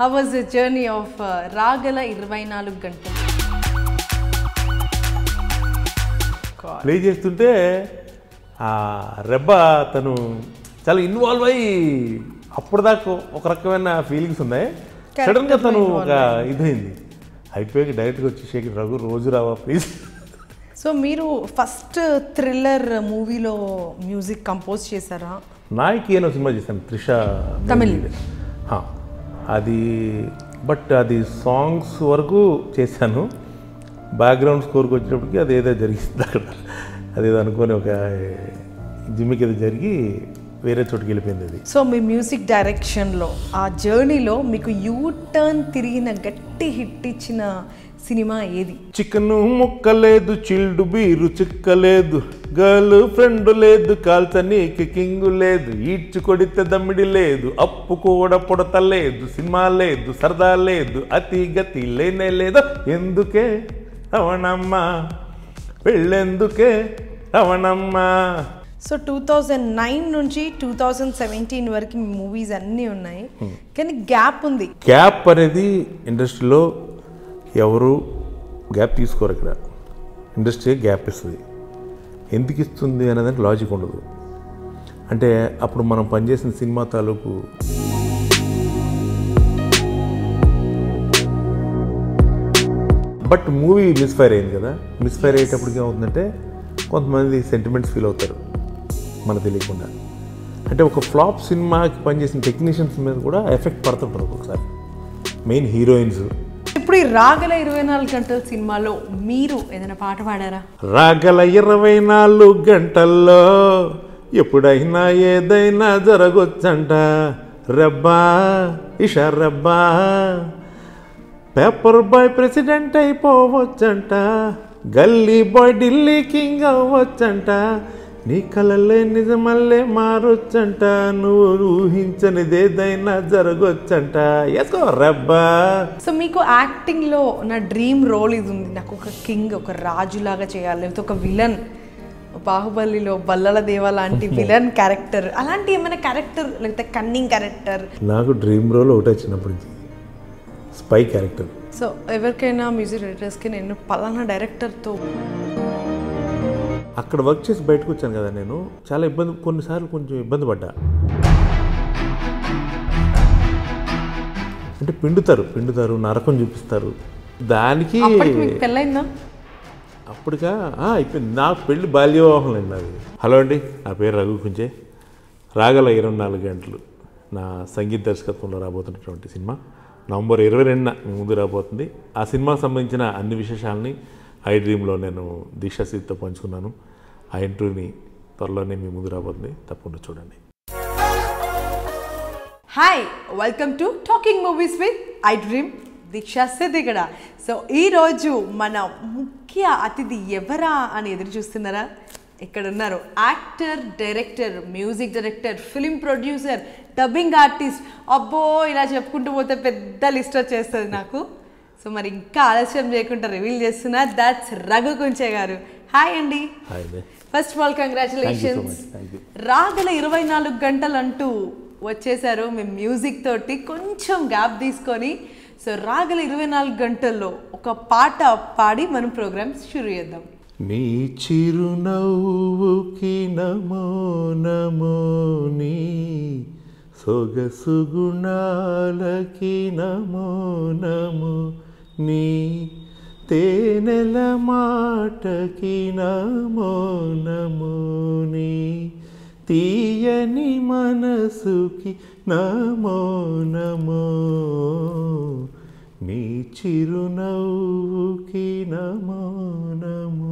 How was the journey of రాగల ఇరవై నాలుగు గంటలు ప్లే చేస్తుంటే ఆ రెబ్బ తను చాలా ఇన్వాల్వ్ అయ్యి అప్పటిదాకా ఒక రకమైన ఫీలింగ్స్ ఉన్నాయి సడన్గా తను ఒక ఇదైంది అయిపోయాక డైరెక్ట్గా వచ్చి శేఖర్ రఘు రోజు రావా ప్లీజ్ సో మీరు ఫస్ట్ థ్రిల్లర్ మూవీలో మ్యూజిక్ కంపోజ్ చేశారా నాయకి అని ఒక సినిమా చేశాను త్రిష తమిళ్. హా. అది బట్ అది సాంగ్స్ వరకు చేశాను బ్యాక్గ్రౌండ్ స్కోర్కి వచ్చేటప్పటికి అది ఏదో జరిగింది అక్కడ అదేదో అనుకొని ఒక జిమ్మికి ఏదో జరిగి వేరే చోటుకి వెళ్ళిపోయింది అది సో మీ మ్యూజిక్ డైరెక్షన్లో ఆ జర్నీలో మీకు యూ టర్న్ తిరిగిన గట్టి హిట్ ఇచ్చిన సినిమా ఏది చికెన్ ముక్కలేదు చిల్డు బీరు చిక్కలేదు గర్ల్ ఫ్రెండ్ లేదు కాల్చని కింగ్ లేదు ఈడ్చి కొడితే దమ్మిడి లేదు అప్పు కూడా పొడతలేదు సినిమా లేదు సరదా లేదు అతి గతి లేనే లేదు ఎందుకే రవణమ్మ పెళ్ళెందుకే Ravanamma so two thousand nine నుంచి టూ థౌజండ్ సెవెంటీన్ వరకు మీ మూవీస్ అన్నీ ఉన్నాయి కానీ గ్యాప్ ఉంది గ్యాప్ అనేది ఇండస్ట్రీలో ఎవరు గ్యాప్ తీసుకోరు ఇక్కడ ఇండస్ట్రీ గ్యాప్ ఇస్తుంది ఎందుకు ఇస్తుంది అనేదానికి లాజిక్ ఉండదు అంటే అప్పుడు మనం పనిచేసిన సినిమా తాలూకు బట్ మూవీ మిస్ఫైర్ అయింది కదా మిస్ఫైర్ అయ్యేటప్పటికి ఏమవుతుందంటే కొంతమంది సెంటిమెంట్స్ ఫీల్ అవుతారు మనకు తెలియకుండా అంటే ఒక ఫ్లాప్ సినిమాకి పనిచేసిన టెక్నీషియన్స్ మీద కూడా ఎఫెక్ట్ పడుతుంటారు ఒక్కొక్కసారి మెయిన్ హీరోయిన్స్ ఇప్పుడు ఈ రాగల ఇరవై నాలుగు గంటల సినిమాలో మీరు ఏదైనా పాట పాడారా రాగల ఇరవై నాలుగు గంటల్లో ఎప్పుడైనా ఏదైనా జరగొచ్చంట రబ్బా ఇషా రబ్బా పేపర్ బాయ్ ప్రెసిడెంట్ అయిపోవచ్చంట గల్లీ బాయ్ ఢిల్లీ కింగ్ అవ్వచ్చంట నీ కలలే నిజమల్లే మారొచ్చంట నువ్వు ఊహించనిదేదైనా జరగొచ్చంట ఎస్కో రబ్బా సో మీకు యాక్టింగ్లో నా డ్రీమ్ రోల్ ఇది ఉంది నాకు ఒక కింగ్ ఒక రాజులాగా చేయాలి లేకపోతే ఒక విలన్ బాహుబలిలో బల్లల దేవ లాంటి విలన్ క్యారెక్టర్ అలాంటి ఏమైనా క్యారెక్టర్ లేకపోతే కన్నింగ్ క్యారెక్టర్ నాకు డ్రీమ్ రోల్ ఒకటే వచ్చినప్పటి నుంచి స్పై క్యారెక్టర్ సో ఎవరికైనా మ్యూజిక్ డైరెక్టర్స్కి నేను పలానా డైరెక్టర్తో అక్కడ వర్క్ చేసి బయటకు వచ్చాను కదా నేను చాలా ఇబ్బంది కొన్నిసార్లు కొంచెం ఇబ్బంది పడ్డా అంటే పిండుతారు పిండుతారు నరకం చూపిస్తారు దానికి అప్పటికి మీకు పెళ్ళైందా అప్పటికా ఆ, అయిపోయింది నాకు పెళ్లి బాల్య వివాహం అండి నాది హలో అండి నా పేరు రఘు కుంచే రాగల ఇరవై నాలుగు గంటలు నా సంగీత దర్శకత్వంలో రాబోతున్నటువంటి సినిమా నవంబర్ ఇరవై రెండున మీ ముందు రాబోతుంది ఆ సినిమాకు సంబంధించిన అన్ని విశేషాలని ఐ డ్రీమ్లో నేను దీక్షాశీతో పంచుకున్నాను ఆ ఇంటర్వ్యూని త్వరలోనే మీ ముందు రాబోతుంది తప్పకుండా చూడండి hi welcome to talking movies with I dream Deeksha సిద్దిగడ సో ఈరోజు మన ముఖ్య అతిథి ఎవరా అని ఎదురు చూస్తున్నారా ఇక్కడ ఉన్నారు actor director music director film producer dubbing artist అబ్బో ఇలా చెప్పుకుంటూ పోతే పెద్ద లిస్ట్ వచ్చేస్తుంది నాకు సో మరి ఇంకా ఆలస్యం చేయకుండా రివీల్ చేస్తున్నా దట్స్ రఘు కుంచే గారు హాయ్ అండి హాయ్ అండి first of all congratulations thank you రాగల ఇరవై నాలుగు గంటలు అంటూ వచ్చేసారు మేము మ్యూజిక్ తోటి కొంచెం గ్యాప్ తీసుకొని సో రాగల ఇరవై నాలుగు గంటల్లో ఒక పాట పాడి మనం ప్రోగ్రామ్ షురు చేద్దాం నీ చిరునవ్వుకి నమో నమో నీ సొగసు గుణాలకి నమో నమో నీ తేనెల మాటకి నమో నమో నీ తీయని మనసుకి నమో నమో నీ చిరునవ్వుకి నమో నమో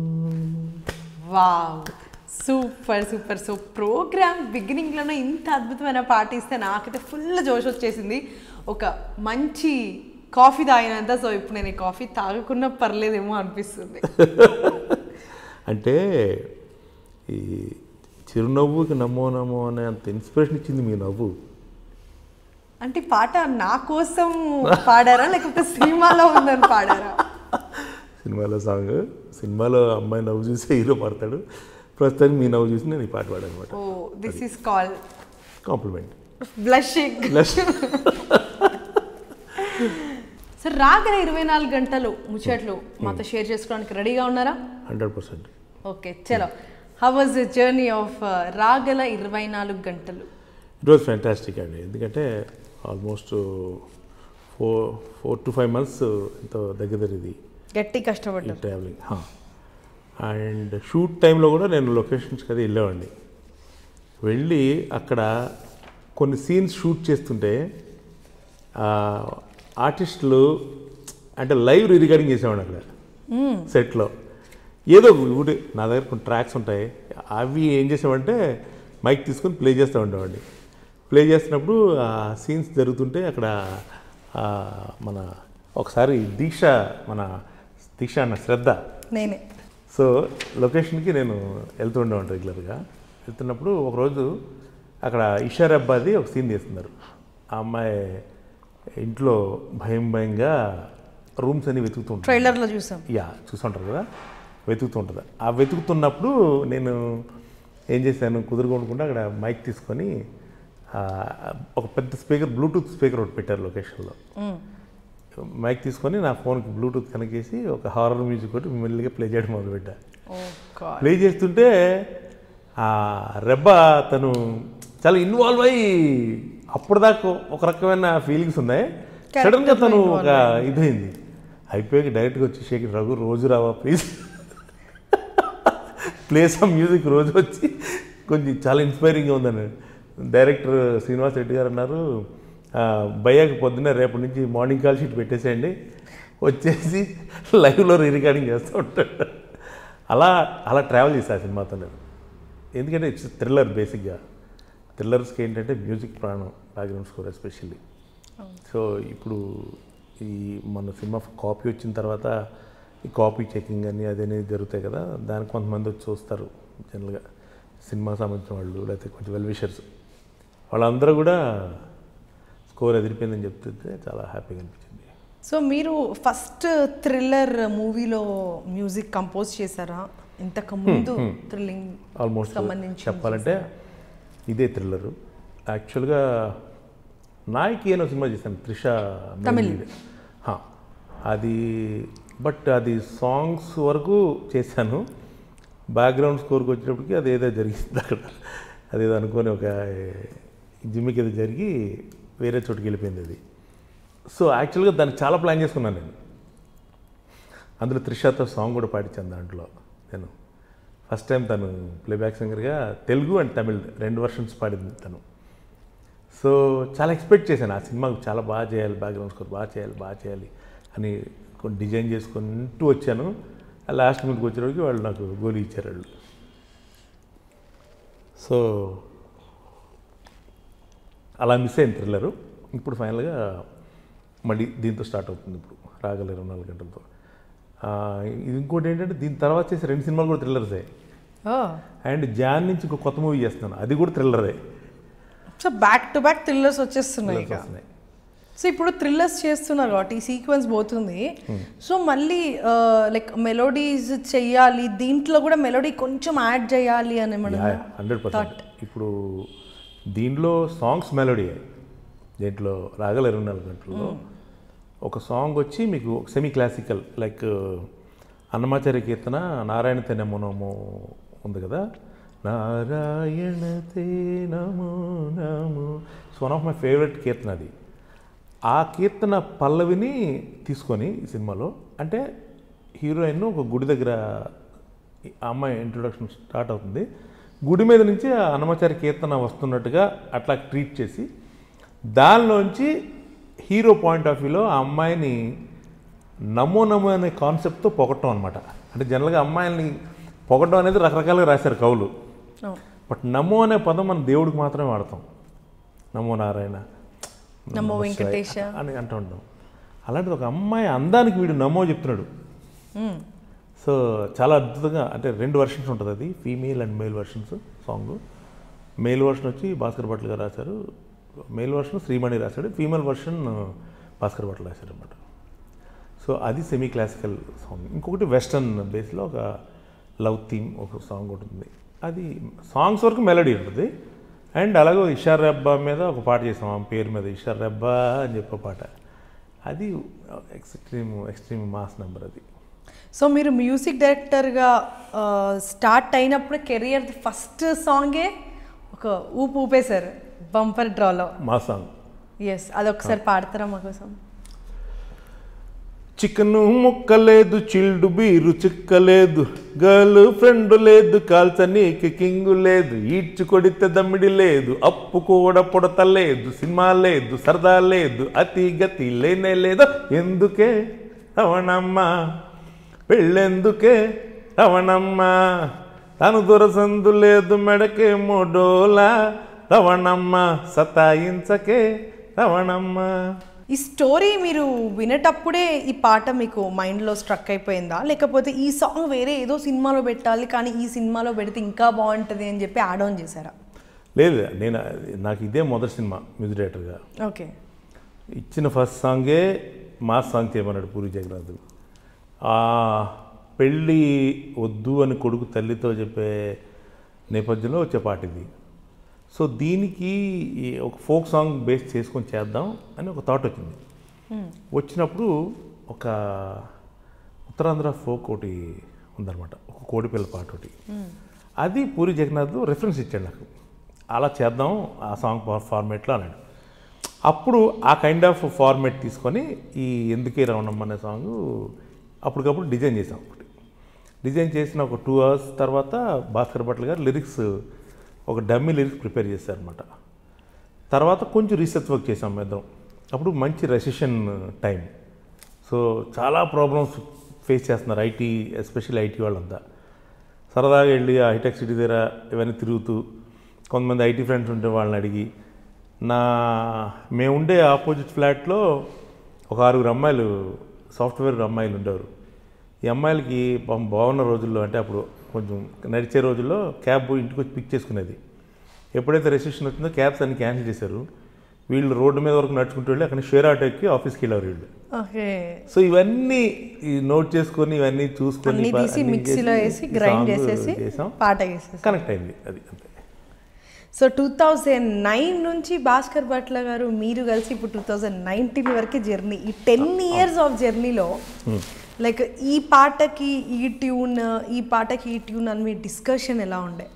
wow super super so programme బిగినింగ్లోనే ఇంత అద్భుతమైన పాట ఇస్తే నాకైతే ఫుల్ జోష్ వచ్చేసింది ఒక మంచి కాఫీ తాగినంత సో ఇప్పుడు నేను ఈ కాఫీ తాగకున్నా పర్లేదేమో అనిపిస్తుంది అంటే ఈ చిరునవ్వుకి నమో నమో అనే అంత ఇన్స్పిరేషన్ ఇచ్చింది మీ నవ్వు అంటే ఈ పాట నా కోసం పాడారా లేకపోతే సినిమాలో ఉందని పాడారా సినిమాలో సాంగ్ సినిమాలో అమ్మాయి నవ్వు చూసి హీరో పడతాడు ప్రస్తుతానికి మీ నవ్వు చూసి నేను ఈ పాట పాడాను అనమాట oh this is call compliment blushing plus sir రాగల ఇరవై నాలుగు గంటలు ముచ్చట్లు మాతో షేర్ చేసుకోవడానికి రెడీగా ఉన్నారా హండ్రెడ్ పర్సెంట్ ఓకే చలో how was the journey of రాగల ఇరవై నాలుగు గంటలు ఇట్ వాజ్ ఫ్యాంటాస్టిక్ అండి ఎందుకంటే almost four four to five months ఎంతో దగ్గర దగ్గర ఇది గట్టి కష్టపడ్డారు ట్రావెలింగ్ అండ్ షూట్ టైంలో కూడా నేను లొకేషన్స్కి అది వెళ్ళేవాడిని వెళ్ళి అక్కడ కొన్ని సీన్స్ షూట్ చేస్తుంటే ఆర్టిస్టులు అంటే లైవ్ రికార్డింగ్ చేసేవాడిని అక్కడ సెట్లో ఏదో ఒకటి నా దగ్గర కొన్ని ట్రాక్స్ ఉంటాయి అవి ఏం చేసామంటే మైక్ తీసుకొని ప్లే చేస్తూ ఉండేవాడిని ప్లే చేస్తున్నప్పుడు ఆ సీన్స్ జరుగుతుంటే అక్కడ ఆ, మన ఒకసారి దీక్ష మన దీక్ష అన్న శ్రద్ధ నేనే సో లొకేషన్కి నేను వెళ్తూ ఉండేవాడిని రెగ్యులర్గా వెళ్తున్నప్పుడు ఒకరోజు అక్కడ ఇషార్ అబ్బాది ఒక సీన్ తీస్తున్నారు ఆ అమ్మాయి ఇంట్లో భయం భయంగా రూమ్స్ అన్ని వెతుకుతూ ఉంటుంది ట్రైలర్లో చూసాం యా చూస్తుంటారు కదా వెతుకుతూ ఉంటుంది ఆ వెతుకుతున్నప్పుడు నేను ఏం చేశాను కుదురుకోకుండా అక్కడ మైక్ తీసుకొని ఆ, ఒక పెద్ద స్పీకర్ బ్లూటూత్ స్పీకర్ ఒకటి పెట్టారు లొకేషన్లో మైక్ తీసుకొని నా ఫోన్కి బ్లూటూత్ కనెక్ట్ చేసి ఒక హారర్ మ్యూజిక్ ఒకటి మెల్లిగా ప్లే చేయడం మొదలుపెట్టా ఓ గాడ్ ప్లే చేస్తుంటే ఆ రెబ్బ తను చాలా ఇన్వాల్వ్ అయ్యి అప్పటిదాకా ఒక రకమైన ఫీలింగ్స్ ఉన్నాయి సడన్గా తను ఒక ఇదైంది అయిపోయాక డైరెక్ట్గా వచ్చి షేక్ రఘు రోజు రావా ప్లీజ్ ప్లే సమ్ మ్యూజిక్ రోజు వచ్చి కొంచెం చాలా ఇన్స్పైరింగ్గా ఉందని డైరెక్టర్ శ్రీనివాస్ రెడ్డి గారు అన్నారు "ఆ, భయ్యాకి పొద్దున్నే రేపటి నుంచి మార్నింగ్ కాల్ షీట్ పెట్టేసేయండి వచ్చేసి లైవ్లో రీ రికార్డింగ్ చేస్తూ ఉంటాడు అలా అలా ట్రావెల్ చేశా ఆ సినిమాతో నేను ఎందుకంటే ఇట్స్ థ్రిల్లర్ బేసిక్గా థ్రిల్లర్స్కి ఏంటంటే మ్యూజిక్ ప్రాణం బ్యాక్గ్రౌండ్ స్కోర్ ఎస్పెషల్లీ సో ఇప్పుడు ఈ మన సినిమా కాపీ వచ్చిన తర్వాత ఈ కాపీ చెకింగ్ అని అదనేది జరుగుతాయి కదా దానికి కొంతమంది వచ్చి చూస్తారు జనరల్గా సినిమా సంబంధించిన వాళ్ళు లేకపోతే కొంచెం వెల్ విషర్స్ వాళ్ళందరూ కూడా స్కోర్ ఎదిరిపోయిందని చెప్తుంటే చాలా హ్యాపీగా అనిపించింది సో మీరు ఫస్ట్ థ్రిల్లర్ మూవీలో మ్యూజిక్ కంపోజ్ చేశారా ఇంతకు ముందు థ్రిల్లింగ్ ఆల్మోస్ట్ సంబంధించి చెప్పాలంటే ఇదే థ్రిల్లరు యాక్చువల్గా నాయకి అనో సినిమా చేశాను త్రిష తమిళ్. lead. హా, అది బట్ అది సాంగ్స్ వరకు చేశాను బ్యాక్గ్రౌండ్ స్కోర్కి వచ్చేటప్పటికి అది ఏదో జరిగింది అక్కడ అదేదో అనుకొని ఒక జిమ్మికి ఏదో జరిగి వేరే చోటుకి వెళ్ళిపోయింది అది సో యాక్చువల్గా దాన్ని చాలా ప్లాన్ చేసుకున్నాను నేను అందులో త్రిషాతో సాంగ్ కూడా పాడించాను దాంట్లో నేను ఫస్ట్ టైం తను ప్లేబ్యాక్ సింగర్గా తెలుగు అండ్ తమిళ్ రెండు వర్షన్స్ పాడింది తను సో చాలా ఎక్స్పెక్ట్ చేశాను ఆ సినిమాకు చాలా బాగా చేయాలి బ్యాక్గ్రౌండ్ స్కోర్ బాగా చేయాలి బాగా చేయాలి అని కొన్ని డిజైన్ చేసుకుంటూ వచ్చాను ఆ లాస్ట్ మీదకి వచ్చేటప్పటికి వాళ్ళు నాకు గోలీ ఇచ్చారు వాళ్ళు సో అలా మిస్ అయింది థ్రిల్లరు ఇప్పుడు ఫైనల్గా మళ్ళీ దీంతో స్టార్ట్ అవుతుంది ఇప్పుడు రాగల ఇరవై నాలుగు గంటలతో ఆ, ఇది ఇంకోటి ఏంటంటే దీని తర్వాత చేసే రెండు సినిమాలు కూడా థ్రిల్లర్సే ఓ అండ్ జాన్ నుంచి ఇంకో కొత్త మూవీ చేస్తున్నాను అది కూడా థ్రిల్లరే so back to back thrillers వచ్చేస్తున్నాయి ఇక వస్తున్నాయి సో ఇప్పుడు థ్రిల్లర్స్ చేస్తున్నారు కాబట్టి ఈ సీక్వెన్స్ పోతుంది సో మళ్ళీ లైక్ మెలోడీస్ చెయ్యాలి దీంట్లో కూడా మెలోడీ కొంచెం యాడ్ చేయాలి అని మనం హండ్రెడ్ పర్సెంట్ ఇప్పుడు దీనిలో సాంగ్స్ మెలోడీ దీంట్లో రాగల ఇరవై నాలుగు గంటల్లో ఒక సాంగ్ వచ్చి మీకు సెమీ క్లాసికల్ లైక్ అన్నమాచార్య కీర్తన నారాయణ తే నమో నమో ఉంది కదా నారాయణ తే నమో నమో so one of my favourite కీర్తన అది ఆ కీర్తన పల్లవిని తీసుకొని ఈ సినిమాలో అంటే హీరోయిన్ ఒక గుడి దగ్గర ఈ అమ్మాయి ఇంట్రొడక్షన్ స్టార్ట్ అవుతుంది గుడి మీద నుంచి ఆ అన్నమాచారి కీర్తన వస్తున్నట్టుగా అట్లా ట్రీట్ చేసి దానిలోంచి హీరో పాయింట్ ఆఫ్ వ్యూలో ఆ అమ్మాయిని నమో నమో అనే కాన్సెప్ట్తో పొగట్టం అనమాట అంటే జనరల్గా అమ్మాయిల్ని పొగట్టం అనేది రకరకాలుగా రాశారు కవులు అవును. బట్ నమో అనే పదం మనం దేవుడికి మాత్రమే వాడతాం నమో నారాయణ నమో శివాయ వెంకటేశ. అని అంటూ ఉంటాం అలాంటిది ఒక అమ్మాయి అందానికి వీడు నమో చెప్తున్నాడు మ్మ్. సో చాలా అద్భుతంగా అంటే రెండు వర్షన్స్ ఉంటుంది అది female and male versions song male version వచ్చి భాస్కర్ భట్లు గారు రాశారు మేల్ వర్షన్ శ్రీమణి రాశాడు ఫీమేల్ వర్షన్ భాస్కర్ భట్లు రాశారు అనమాట సో అది సెమీ క్లాసికల్ సాంగ్ ఇంకొకటి వెస్టర్న్ బేస్లో ఒక లవ్ థీమ్ ఒక సాంగ్ ఉంటుంది అది సాంగ్స్ వరకు మెలడీ ఉంటుంది అండ్ అలాగే ఇషార్ రెబ్బా మీద ఒక పాట చేసాం ఆమె పేరు మీద ఇషార్ రెబ్బా అని చెప్పే పాట అది ఎక్స్ట్రీమ్ ఎక్స్ట్రీమ్ మాస్ నెంబర్ అది సో మీరు మ్యూజిక్ డైరెక్టర్గా స్టార్ట్ అయినప్పుడు కెరియర్ ఫస్ట్ సాంగే ఒక ఊపు ఊపేశారు బంపర్ డ్రాలో మా సాంగ్ ఎస్ అదొకసారి పాడతారా మా కోసం చికెను ముక్కలేదు చిల్డు బీరు చిక్కలేదు గర్ల్ ఫ్రెండ్ లేదు కాల్చనీకి కింగు లేదు ఈడ్చి కొడితే దమ్మిడి లేదు అప్పు కూడా పుడతలేదు సినిమా లేదు సరదా లేదు అతి గతి లేనే లేదు ఎందుకే రవణమ్మ పెళ్ళెందుకే రవణమ్మ తను దొరసందు లేదు మెడకే మోడోలా రవణమ్మ సతాయించకే రవణమ్మ ఈ స్టోరీ మీరు వినేటప్పుడే ఈ పాట మీకు మైండ్లో స్ట్రక్ అయిపోయిందా లేకపోతే ఈ సాంగ్ వేరే ఏదో సినిమాలో పెట్టాలి కానీ ఈ సినిమాలో పెడితే ఇంకా బాగుంటుంది అని చెప్పి యాడ్ ఆన్ చేశారా లేదు నేను నాకు ఇదే మొదటి సినిమా మ్యూజిక్ డైరెక్టర్గా ఓకే ఇచ్చిన ఫస్ట్ సాంగే మా సాంగ్ చేయమన్నాడు పూరి జగన్నాథ్ ఆ పెళ్ళి వద్దు అని కొడుకు తల్లితో చెప్పే నేపథ్యంలో వచ్చే పాట ఇది సో దీనికి ఈ ఒక ఫోక్ సాంగ్ బేస్ చేసుకొని చేద్దాం అని ఒక థాట్ వచ్చింది వచ్చినప్పుడు ఒక ఉత్తరాంధ్ర ఫోక్ ఒకటి ఉందన్నమాట ఒక కోడిపిల్ల పాట ఒకటి అది పూరి జగన్నాథ్ రెఫరెన్స్ ఇచ్చాడు నాకు అలా చేద్దాం ఆ సాంగ్ ఫార్మేట్లో అన్నాడు అప్పుడు ఆ కైండ్ ఆఫ్ ఫార్మేట్ తీసుకొని ఈ ఎందుకే రవణమ్మ అనే సాంగ్ అప్పటికప్పుడు డిజైన్ చేసాం ఒకటి డిజైన్ చేసిన ఒక టూ అవర్స్ తర్వాత భాస్కర్ భట్ల గారు లిరిక్స్ ఒక డమ్మీ లిరిక్స్ ప్రిపేర్ చేశారనమాట తర్వాత కొంచెం రీసెర్చ్ వర్క్ చేసాం మేద్దరం అప్పుడు మంచి రెసిషన్ టైం సో చాలా ప్రాబ్లమ్స్ ఫేస్ చేస్తున్నారు ఐటీ ఎస్పెషల్లీ ఐటీ వాళ్ళంతా సరదాగా వెళ్ళి ఆ హైటెక్ సిటీ దగ్గర ఇవన్నీ తిరుగుతూ కొంతమంది ఐటీ ఫ్రెండ్స్ ఉంటే వాళ్ళని అడిగి నా మేముండే ఆపోజిట్ ఫ్లాట్లో ఒక ఆరుగురు అమ్మాయిలు సాఫ్ట్వేర్ అమ్మాయిలు ఉండేవారు ఈ అమ్మాయిలకి పాపం బాగున్న రోజుల్లో అంటే అప్పుడు కొంచెం నడిచే రోజుల్లో క్యాబ్ ఇంటికి వచ్చి పిక్ చేసుకునేది ఎప్పుడైతే రెసిషన్ వచ్చిందో క్యాబ్స్ అన్ని క్యాన్సిల్ చేశారు వీళ్ళు రోడ్డు మీద వరకు నడుచుకుంటూ వెళ్ళి అక్కడ షేర్ ఆటో ఎక్కి ఆఫీస్కి వెళ్ళారు వీళ్ళు ఓకే సో ఇవన్నీ ఈ నోట్ చేసుకొని ఇవన్నీ చూసుకొని అన్ని ప- తీసి అన్నీ మిక్సీలో చేసి వేసి ఈ గ్రైండ్ song చేసేసి చేసాం పాట వేసేసి కనెక్ట్ అయింది అది అంతే సో టూ థౌజండ్ నైన్ నుంచి భాస్కర్ భట్ల గారు మీరు కలిసి ఇప్పుడు టూ థౌజండ్ నైన్టీన్ వరకు జర్నీ ఈ టెన్ ఇయర్స్ ఆఫ్ జర్నీలో లైక్ ఈ పాటకి ఈ ట్యూన్ ఈ పాటకి ఈ ట్యూన్ అని మీ డిస్కషన్ ఎలా ఉండే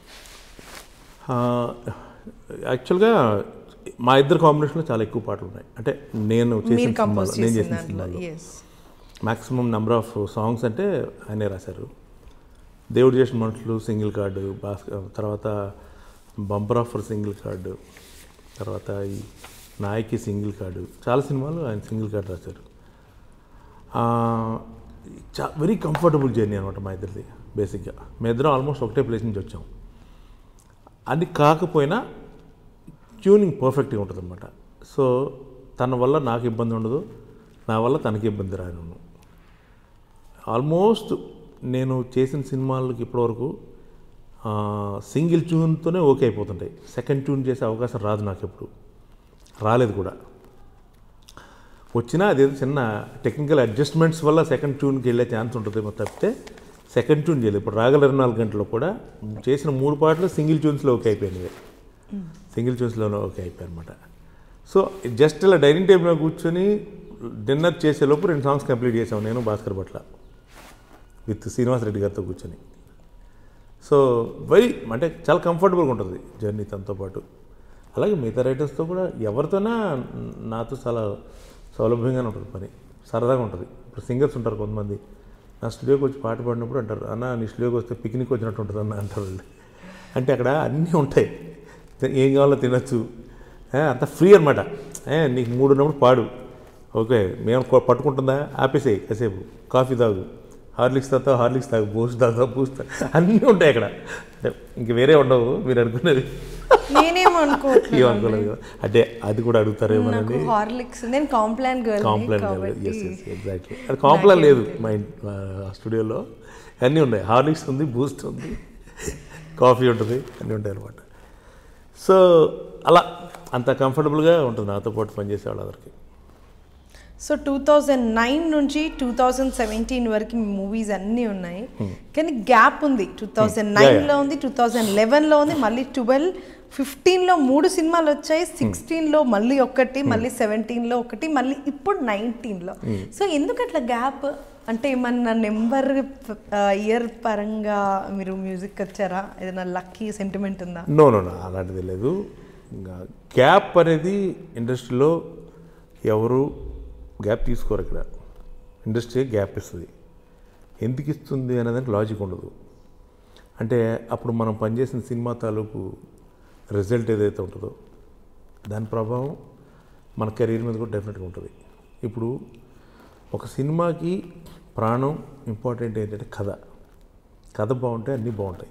యాక్చువల్గా మా ఇద్దరు కాంబినేషన్లో చాలా ఎక్కువ పాటలు ఉన్నాయి అంటే నేను చేసిన మీరు కంపోజ్ సినిమాలో నేను చేసిన చేసిన దాంట్లో సినిమాలో yes maximum number of songs అంటే ఆయనే రాశారు దేవుడు చేసిన మనుషులు సింగిల్ కార్డు భాస్కర్ తర్వాత బంపర్ ఆఫర్ సింగిల్ కార్డు తర్వాత ఈ నాయకి సింగిల్ కార్డు చాలా సినిమాలు ఆయన సింగిల్ కార్డు రాశారు చా వెరీ కంఫర్టబుల్ జర్నీ అనమాట మా ఇద్దరిది బేసిక్గా మేము ఇద్దరం ఆల్మోస్ట్ ఒకటే ప్లేస్ నుంచి వచ్చాం అది కాకపోయినా ట్యూనింగ్ పర్ఫెక్ట్గా ఉంటుంది అనమాట సో తన వల్ల నాకు ఇబ్బంది ఉండదు నా వల్ల తనకి ఇబ్బంది రాను ఆల్మోస్ట్ నేను చేసిన సినిమాలకి ఇప్పటివరకు సింగిల్ ట్యూన్తోనే ఓకే అయిపోతుంటాయి సెకండ్ ట్యూన్ చేసే అవకాశం రాదు నాకు ఎప్పుడు రాలేదు కూడా వచ్చినా అదేదో చిన్న టెక్నికల్ అడ్జస్ట్మెంట్స్ వల్ల సెకండ్ ట్యూన్కి వెళ్ళే ఛాన్స్ ఉంటుంది తప్పితే సెకండ్ ట్యూన్ చేయలేదు ఇప్పుడు రాగల ఇరవై నాలుగు గంటల్లో కూడా చేసిన మూడు పాటలు సింగిల్ ట్యూన్స్లో ఓకే అయిపోయినాయి సింగిల్ ట్యూన్స్లోనే ఓకే అయిపోయాయి అనమాట సో జస్ట్ ఇలా డైనింగ్ టేబుల్ మీద కూర్చొని డిన్నర్ చేసేలోపు రెండు సాంగ్స్ కంప్లీట్ చేసాం నేను భాస్కర్ భట్ల విత్ శ్రీనివాస్ రెడ్డి గారితో కూర్చొని సో వెరీ అంటే చాలా కంఫర్టబుల్గా ఉంటుంది జర్నీ తనతో పాటు అలాగే మిగతా రైటర్స్తో కూడా ఎవరితోనా నాతో చాలా సౌలభ్యంగానే ఉంటుంది పని సరదాగా ఉంటుంది ఇప్పుడు సింగర్స్ ఉంటారు కొంతమంది నా స్టూడియోకి వచ్చి పాట పాడినప్పుడు అంటారు అన్న నీ స్టూడియోకి వస్తే పిక్నిక్ వచ్చినట్టు ఉంటుంది అన్న అంటారు వాళ్ళు అంటే అక్కడ అన్నీ ఉంటాయి ఏం కావాలో తినచ్చు ఏ, అంత ఫ్రీ అనమాట నీకు మూడు ఉన్నప్పుడు పాడు ఓకే మేము కొ- పట్టుకుంటుందా ఆపేసేయి కాసేపు కాఫీ తాగు హార్లిక్స్ తాగుతా హార్లిక్స్ తాగు బూస్ట్ తాగుతా బూస్ట్ తాగు అన్నీ ఉంటాయి అక్కడ అంటే ఇంక వేరే ఉండవు మీరు అనుకున్నది నేనేం అనుకోవట్లేదు ఏం అనుకోలేదు కదా అంటే అది కూడా అడుగుతారేమోనని నాకు హార్లిక్స్ నేను Complan girl complaint yes yes exactly అది కాంప్లైంట్ లేదు మా ఇంట్- మా స్టూడియోలో అన్నీ ఉన్నాయి హార్లిక్స్ ఉంది బూస్ట్ ఉంది కాఫీ ఉంటుంది అన్నీ ఉంటాయి అనమాట సో అలా అంత కంఫర్టబుల్గా ఉంటుంది నాతో పాటు పనిచేసే వాళ్ళందరికీ సో టూ థౌజండ్ నైన్ నుంచి టూ థౌజండ్ సెవెంటీన్ వరకు మీ మూవీస్ అన్నీ ఉన్నాయి కానీ గ్యాప్ ఉంది టూ థౌజండ్ నైన్లో ఉంది టూ థౌజండ్ లెవెన్లో ఉంది మళ్ళీ ట్వెల్వ్ ఫిఫ్టీన్లో మూడు సినిమాలు వచ్చాయి సిక్స్టీన్లో మళ్ళీ ఒకటి మళ్ళీ సెవెంటీన్లో ఒకటి మళ్ళీ ఇప్పుడు నైన్టీన్లో సో ఎందుకు అట్లా గ్యాప్ అంటే ఏమన్నా నెంబర్ ఇయర్ పరంగా మీరు మ్యూజిక్ వచ్చారా ఏదైనా లక్కీ సెంటిమెంట్ ఉందా నో నో నో అలాంటిది లేదు ఇంకా గ్యాప్ అనేది ఇండస్ట్రీలో ఎవరు గ్యాప్ తీసుకోరు ఇక్కడ ఇండస్ట్రీ గ్యాప్ ఇస్తుంది ఎందుకు ఇస్తుంది అనేదానికి లాజిక్ ఉండదు అంటే అప్పుడు మనం పనిచేసిన సినిమా తాలూకు రిజల్ట్ ఏదైతే ఉంటుందో దాని ప్రభావం మన కెరీర్ మీద కూడా డెఫినెట్గా ఉంటుంది ఇప్పుడు ఒక సినిమాకి ప్రాణం ఇంపార్టెంట్ ఏంటంటే కథ కథ బాగుంటే అన్నీ బాగుంటాయి